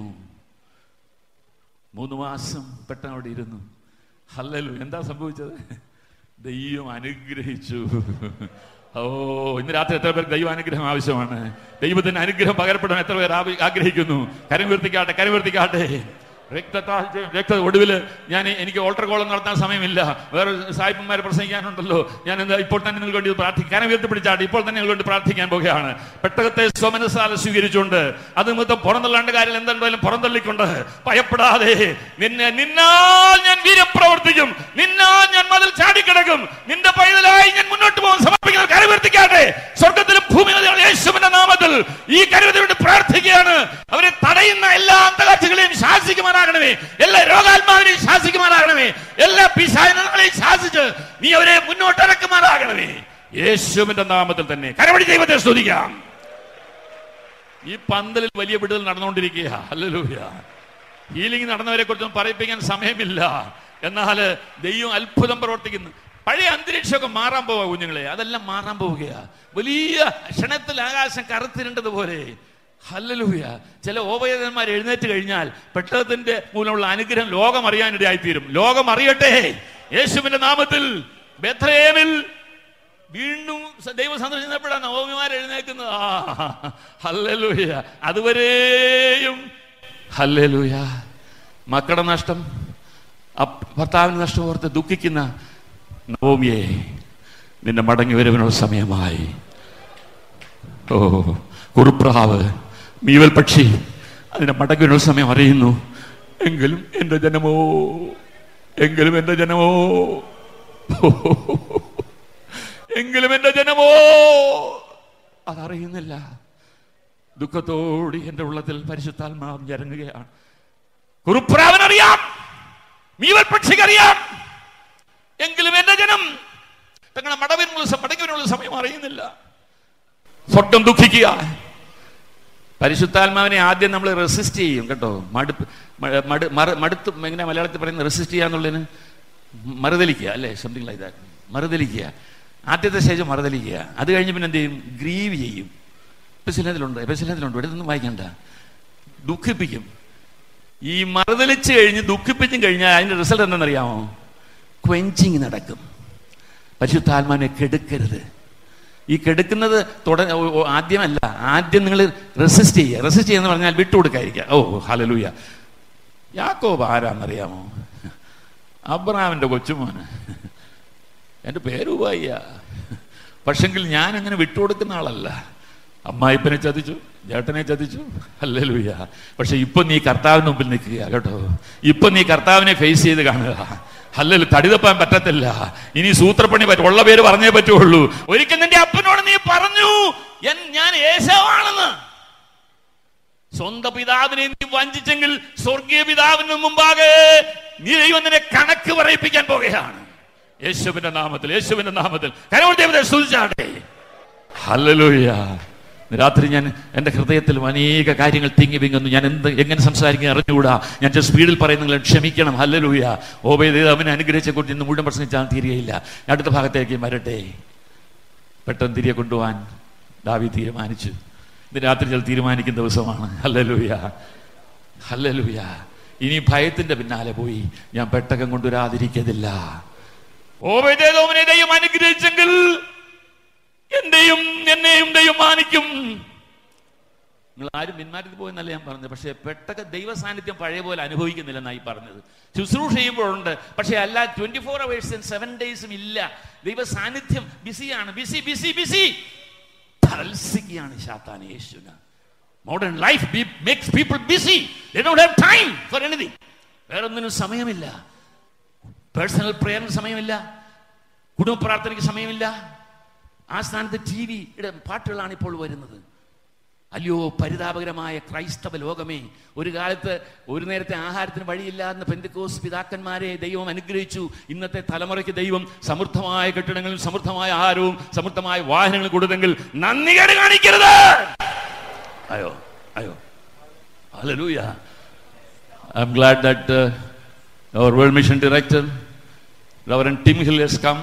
മൂന്ന് മാസം പെട്ടെന്ന് അവിടെ ഇരുന്നു ഹല്ലലു എന്താ സംഭവിച്ചത് ദൈവം അനുഗ്രഹിച്ചു ഓ ഇന്ന് രാത്രി എത്ര പേർക്ക് ദൈവ അനുഗ്രഹം ആവശ്യമാണ് ദൈവത്തിന്റെ അനുഗ്രഹം പകരപ്പെടാൻ എത്ര പേർ ആവ- ആഗ്രഹിക്കുന്നു കരം വീർത്തിക്കാട്ടെ കരം വീർത്തിക്കാട്ടെ രക്തത്താൽ രക്ത ഒടുവിൽ ഞാൻ എനിക്ക് ഓൾട്ടർ കോളം നടത്താൻ സമയമില്ല വേറെ സായിപ്പന്മാരെ പ്രസംഗിക്കാനുണ്ടല്ലോ ഞാൻ എന്താ ഇപ്പോൾ തന്നെ നിങ്ങൾക്ക് വേണ്ടി പ്രാർത്ഥിക്കാൻ കരം ഉയർത്തി പിടിച്ചാട്ടെ ഇപ്പോൾ തന്നെ നിങ്ങൾക്ക് വേണ്ടി പ്രാർത്ഥിക്കാൻ പോകുകയാണ് പെട്ടകത്തെ സ്വമനസാല സ്വീകരിച്ചുകൊണ്ട് അത് നിമിത്തം പുറന്തള്ളാണ്ട് കാര്യം എന്തുണ്ടായാലും പുറന്തള്ളിക്കൊണ്ട് ഭയപ്പെടാതെ നിന്നെ നിന്നാൽ ഞാൻ വീര്യം പ്രവർത്തിക്കും നിന്നാൽ ഞാൻ മതിൽ ചാടിക്കിടക്കും നിന്റെ പൈതലായി ഞാൻ മുന്നോട്ട് പോകും സമർപ്പിക്കുന്നത് കരവർത്തിക്കാട്ടെ സ്വർഗത്തിലും ഭൂമിയിലും യേശുവിന്റെ നാമത്തിൽ ഈ കരുവത്തിന് വേണ്ടി പ്രാർത്ഥിക്കുകയാണ് അവരെ തടയുന്ന എല്ലാ അന്തകാഴ്ചകളെയും ശാസിക്കുമാറാകണമേ എല്ലാ രോഗാത്മാവിനെയും ശാസിക്കുമാറാകണമേ എല്ലാ പിശാചനങ്ങളെയും ശാസിച്ച് നീ അവരെ മുന്നോട്ട് ഇറക്കുമാറാകണമേ യേശുവിന്റെ നാമത്തിൽ തന്നെ കരവടി ദൈവത്തെ സ്തുതിക്കാം ഈ പന്തലിൽ വലിയ വിടുതൽ നടന്നുകൊണ്ടിരിക്കുക ഹല്ലേലൂയ ഹീലിംഗ് നടന്നവരെ കുറിച്ചൊന്നും പറയിപ്പിക്കാൻ സമയമില്ല എന്നാൽ ദൈവം അത്ഭുതം പ്രവർത്തിക്കുന്നു പഴയ അന്തരീക്ഷമൊക്കെ മാറാൻ പോവാ കുഞ്ഞുങ്ങളെ അതെല്ലാം മാറാൻ പോവുകയാ വലിയ ക്ഷണത്തിൽ ആകാശം കറുത്തിരണ്ടതുപോലെ ഹല്ലലൂയ ചില ഓപയതന്മാർ എഴുന്നേറ്റ് കഴിഞ്ഞാൽ പെട്ടകത്തിന്റെ മൂലമുള്ള അനുഗ്രഹം ലോകം അറിയാനിടയായിത്തീരും ലോകം അറിയട്ടെ യേശുവിന്റെ നാമത്തിൽ ബethlehem-ൽ വീണ്ടും സ- ദൈവം സന്ദർശിച്ചപ്പോഴാണ് നവമിമാർ എഴുന്നേക്കുന്നത് ആ ഹല്ലലൂയ അതുവരെയും ഹല്ലലൂയ മക്കളുടെ നഷ്ടം അപ്പ് ഭർത്താവിന് നഷ്ടം ഓർത്ത് ദുഃഖിക്കുന്ന നവോമിയെ നിന്റെ മടങ്ങി വരവിനുള്ള സമയമായി ഓ കുറുപ്രാവ് മീവൽ പക്ഷി അതിന്റെ മടങ്ങി വരവിനുള്ള സമയം അറിയുന്നു എങ്കിലും എന്റെ ജനമോ എങ്കിലും എന്റെ ജനമോ എങ്കിലും എന്റെ ജനമോ അതറിയുന്നില്ല ദുഃഖത്തോടി എന്റെ ഉള്ളത്തിൽ പരിശുദ്ധാത്മാവ് ഇറങ്ങുകയാണ് കുറുപ്രാവനറിയാം മീവൽ പക്ഷിക്കറിയാം എങ്കിലും എന്റെ ജനം തങ്ങളുടെ മടവിനുള്ള സ- മടങ്ങിനുള്ള സമയം അറിയുന്നില്ല സ്വർഗം ദുഃഖിക്കുക പരിശുദ്ധാത്മാവിനെ ആദ്യം നമ്മൾ റെസിസ്റ്റ് ചെയ്യും കേട്ടോ മടുപ്പ് മ- മടു മറ- മടുത്ത് എങ്ങനെ മലയാളത്തിൽ പറയുന്നത് റെസിസ്റ്റ് ചെയ്യാന്നുള്ളതിന് മറുതലിക്കുക അല്ലേ സംതിങ് ലൈക്ക് ദാറ്റ് മറുതലിക്കുക ആദ്യത്തെ സ്റ്റേജ് മറുതലിക്കുക അത് കഴിഞ്ഞ് പിന്നെ എന്ത് ചെയ്യും ഗ്രീവ് ചെയ്യും എപ്പസിലത്തിലുണ്ട് എപ്പസിലത്തിലുണ്ട് ഇവിടെ നിന്നും വായിക്കണ്ട ദുഃഖിപ്പിക്കും ഈ മറുതലിച്ച് കഴിഞ്ഞ് ദുഃഖിപ്പിച്ചും കഴിഞ്ഞാൽ അതിന്റെ റിസൾട്ട് എന്താണെന്നറിയാമോ ക്വെഞ്ചിങ് നടക്കും പരിശുദ്ധാത്മാവിനെ കെടുക്കരുത് ഈ കെടുക്കുന്നത് തുട ഓ- ഓ- ആദ്യമല്ല ആദ്യം നിങ്ങൾ റെസിസ്റ്റ് ചെയ്യുക റെസിസ്റ്റ് ചെയ്യുന്ന പറഞ്ഞാൽ വിട്ടുകൊടുക്കാതിരിക്കുക ഓ ഹലലൂയ യാക്കോബ് ആരാന്നറിയാമോ അബ്രഹാമിന്റെ കൊച്ചുമോന് എൻ്റെ പേര് ഉപായ്യ പക്ഷെങ്കിൽ ഞാൻ അങ്ങനെ വിട്ടുകൊടുക്കുന്ന ആളല്ല അമ്മായിപ്പനെ ചതിച്ചു ചേട്ടനെ ചതിച്ചു അല്ലൂയ്യ പക്ഷെ ഇപ്പൊ നീ കർത്താവിന് മുമ്പിൽ നിൽക്കുക കേട്ടോ ഇപ്പൊ നീ കർത്താവിനെ ഫേസ് ചെയ്ത് കാണുക അല്ലല്ലോ തടി തപ്പാൻ പറ്റത്തില്ല ഇനി സൂത്രപ്പണി പറ്റും ഉള്ള പേര് പറഞ്ഞേ പറ്റുള്ളൂ ഒരിക്കൽ നിന്റെ അപ്പനോട് നീ പറഞ്ഞു "എൻ- ഞാൻ ഏശവാണെന്ന് സ്വന്തം പിതാവിനെ നീ വഞ്ചിച്ചെങ്കിൽ സ്വർഗീയ പിതാവിന് മുമ്പാകെ നീ ദൈവം നിന്നെ കണക്ക് പറയിപ്പിക്കാൻ പോകുകയാണ് യേശുവിന്റെ നാമത്തിൽ യേശുവിന്റെ നാമത്തിൽ കരവൾ ദൈവത്തെ സ്തുതിച്ചാട്ടെ ഹല്ലേലൂയ രാത്രി ഞാൻ എൻ്റെ ഹൃദയത്തിൽ അനേക കാര്യങ്ങൾ തിങ്ങി വിങ്ങുന്നു ഞാൻ എന്ത് എങ്ങനെ സംസാരിക്കാൻ അറിഞ്ഞുകൂടാ ഞാൻ ചില സ്പീഡിൽ പറയുന്നെങ്കിൽ ക്ഷമിക്കണം ഹല്ലലൂയ ഓബേദ് അവനെ അനുഗ്രഹിച്ച കുറിച്ച് ഇന്ന് മുഴുവൻ പ്രസംഗിച്ചാൽ തീരുകയില്ല ഞാൻ അടുത്ത ഭാഗത്തേക്ക് വരട്ടെ പെട്ടെന്ന് തിരികെ കൊണ്ടുപോകാൻ ദാവി തീരുമാനിച്ചു ഇന്ന് രാത്രി ചില തീരുമാനിക്കുന്ന ദിവസമാണ് ഹല്ലലൂയ ഹല്ലലൂയ ഇനി ഭയത്തിന്റെ പിന്നാലെ പോയി ഞാൻ പെട്ടകം കൊണ്ടുവരാതിരിക്കതില്ല ഓബേദേദോമിനെ ദൈവം അനുഗ്രഹിച്ചെങ്കിൽ എന്റെയും എന്നെയും ദൈവം മാനിക്കും നിങ്ങൾ ആരും പിന്മാറ്റത്തിൽ പോയെന്നല്ല ഞാൻ പറഞ്ഞത് പക്ഷേ പെട്ടക ദൈവ സാന്നിധ്യം പഴയ പോലെ അനുഭവിക്കുന്നില്ലെന്നായി പറഞ്ഞത് ശുശ്രൂഷ ചെയ്യുമ്പോഴുണ്ട് പക്ഷേ അല്ല ട്വന്റി ഫോർ അവേഴ്സും സെവൻ ഡേയ്സും ഇല്ല ദൈവ സാന്നിധ്യം ബിസിയാണ് ബിസി ബിസി ബിസി തത്സിക്കുകയാണ് ശാത്താൻ യേശുന modern life makes people busy have time for anything വേറൊന്നിനും സമയമില്ല പേഴ്സണൽ പ്രേയറിന് സമയമില്ല കുടുംബ പ്രാർത്ഥനയ്ക്ക് സമയമില്ല ആ സ്ഥാനത്ത് ടി വിയുടെ പാട്ടുകളാണ് ഇപ്പോൾ വരുന്നത് അല്ലയോ പരിതാപകരമായ ക്രൈസ്തവ ലോകമേ ഒരു കാലത്ത് ഒരു നേരത്തെ ആഹാരത്തിന് വഴിയില്ലാന്ന് പെന്തിക്കോസ് പിതാക്കന്മാരെ ദൈവം അനുഗ്രഹിച്ചു ഇന്നത്തെ തലമുറയ്ക്ക് ദൈവം സമൃദ്ധമായ കെട്ടിടങ്ങളും സമൃദ്ധമായ ആഹാരവും സമൃദ്ധമായ വാഹനങ്ങളും കൊടുത്തെങ്കിൽ നന്ദികേട് കാണിക്കരുത് അയോ അയോ Hallelujah. I'm glad that uh, our World Mission Director, Reverend Tim Hill, has come.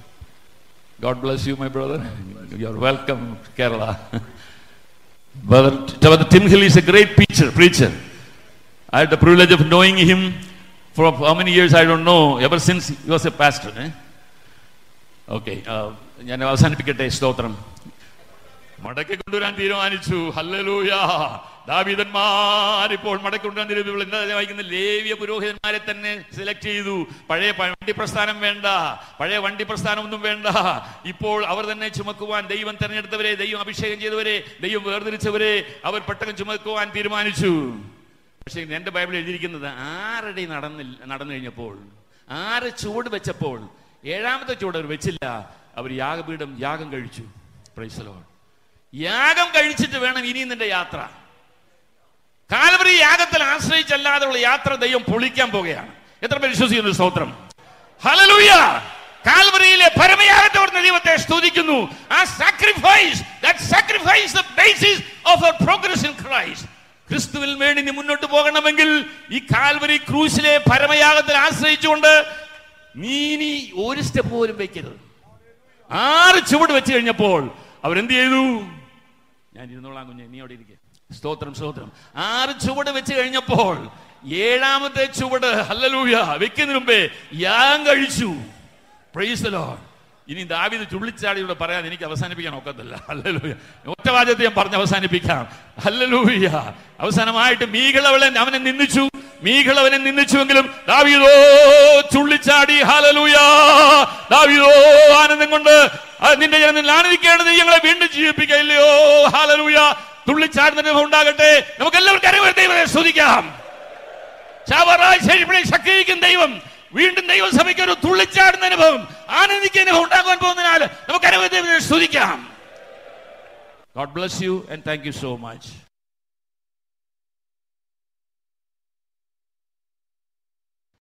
God bless you, my brother. You're welcome, Kerala. Brother, Brother Tim Hill is a great preacher. Preacher. I had the privilege of knowing him for how many years I don't know. Ever since he was a pastor. Eh? Okay ഞാൻ അവസാനിപ്പിക്കട്ടെ സ്തോത്രം മടക്കി കൊണ്ടുവരാൻ തീരുമാനിച്ചു ഹല്ലലൂയ ദാവീദന്മാരിപ്പോൾ മടക്കി കൊണ്ടുവരാൻ തീരുമാനിച്ചു എന്താ വായിക്കുന്ന ലേവ്യ പുരോഹിതന്മാരെ തന്നെ സെലക്ട് ചെയ്തു പഴയ പ- വണ്ടി പ്രസ്ഥാനം വേണ്ട പഴയ വണ്ടി പ്രസ്ഥാനം ഒന്നും വേണ്ട ഇപ്പോൾ അവർ തന്നെ ചുമക്കുവാൻ ദൈവം തെരഞ്ഞെടുത്തവരെ ദൈവം അഭിഷേകം ചെയ്തവരെ ദൈവം വേർതിരിച്ചവരെ അവർ പെട്ടെന്ന് ചുമക്കുവാൻ തീരുമാനിച്ചു പക്ഷേ എന്റെ ബൈബിൾ എഴുതിയിരിക്കുന്നത് ആറടി നടന്നില്ല നടന്നു കഴിഞ്ഞപ്പോൾ ആറ് ചുവട് വെച്ചപ്പോൾ ഏഴാമത്തെ ചുവട് അവർ വെച്ചില്ല അവർ യാഗപീഠം യാഗം കഴിച്ചു Praise the Lord. യാഗം കഴിച്ചിട്ട് വേണം ഇനി നിന്റെ യാത്ര കാലവറി യാഗത്തിൽ ആശ്രയിച്ചല്ലാതെയുള്ള യാത്ര ദൈവം പൊളിക്കാൻ പോകുകയാണ് എത്ര പേര് വിശ്വസിക്കുന്നു സ്തോത്രം ഹലലൂയ കാൽവറിയിലെ പരമയാഗത്തെ ഓർത്ത് ദൈവത്തെ സ്തുതിക്കുന്നു ആ sacrifice that sacrifice the basis of our progress in Christ ക്രിസ്തുവിൽ വേണ്ടി നീ മുന്നോട്ട് പോകണമെങ്കിൽ ഈ കാൽവരി ക്രൂശിലെ പരമയാഗത്തിൽ ആശ്രയിച്ചുകൊണ്ട് നീ ഇനി ഒരു സ്റ്റെപ്പ് പോലും വെക്കരുത് ആറ് ചുവട് വെച്ച് കഴിഞ്ഞപ്പോൾ അവരെന്ത് ചെയ്തു ഞാൻ ഇരുന്നോളാം കുഞ്ഞെ നീ അവിടെ ഇരിക്കുക സ്തോത്രം സ്തോത്രം ആറ് ചുവട് വെച്ച് കഴിഞ്ഞപ്പോൾ ഏഴാമത്തെ ചുവട് ഹല്ലലൂയ വെക്കുന്നതിന് മുമ്പേ യാഗം കഴിച്ചു പ്രൈസ് ലോഡ് ഇനി ദാവിദ് ചുള്ളിച്ചാടിയുടെ പറയാൻ എനിക്ക് അവസാനിപ്പിക്കാൻ ഒക്കത്തില്ല ഹല്ലലൂയ ഒറ്റവാചത്തെ ഞാൻ പറഞ്ഞ് അവസാനിപ്പിക്കാം ഹല്ലലൂയ അവസാനമായിട്ട് മീകളവളൻ അവനെ നിന്ദിച്ചു മീകളവനെ നിന്ദിച്ചുവെങ്കിലും ദാവീദോ ചുള്ളിച്ചാടി ഹലലൂയ ദാവീദോ ആനന്ദം കൊണ്ട് ആ, നിന്റെ ജനം ആനന്ദിക്കേണ്ടത് നീ ഞങ്ങളെ വീണ്ടും ജീവിപ്പിക്കയില്ലയോ ഹാലലൂയ തുള്ളിച്ചാടുന്ന അനുഭവം ഉണ്ടാകട്ടെ നമുക്ക് എല്ലാവർക്കും അറിവ് ദൈവത്തെ സ്തുതിക്കാം ചാവറായി ശരിപ്പണി ശക്തിക്കും ദൈവം വീണ്ടും ദൈവസഭയ്ക്ക് ഒരു തുള്ളിച്ചാടുന്ന അനുഭവം ആനന്ദിക്കുന്ന അനുഭവം ഉണ്ടാകാൻ പോകുന്നതിനാൽ നമുക്ക് അനുഭവത്തെ സ്തുതിക്കാം God bless you and thank you so much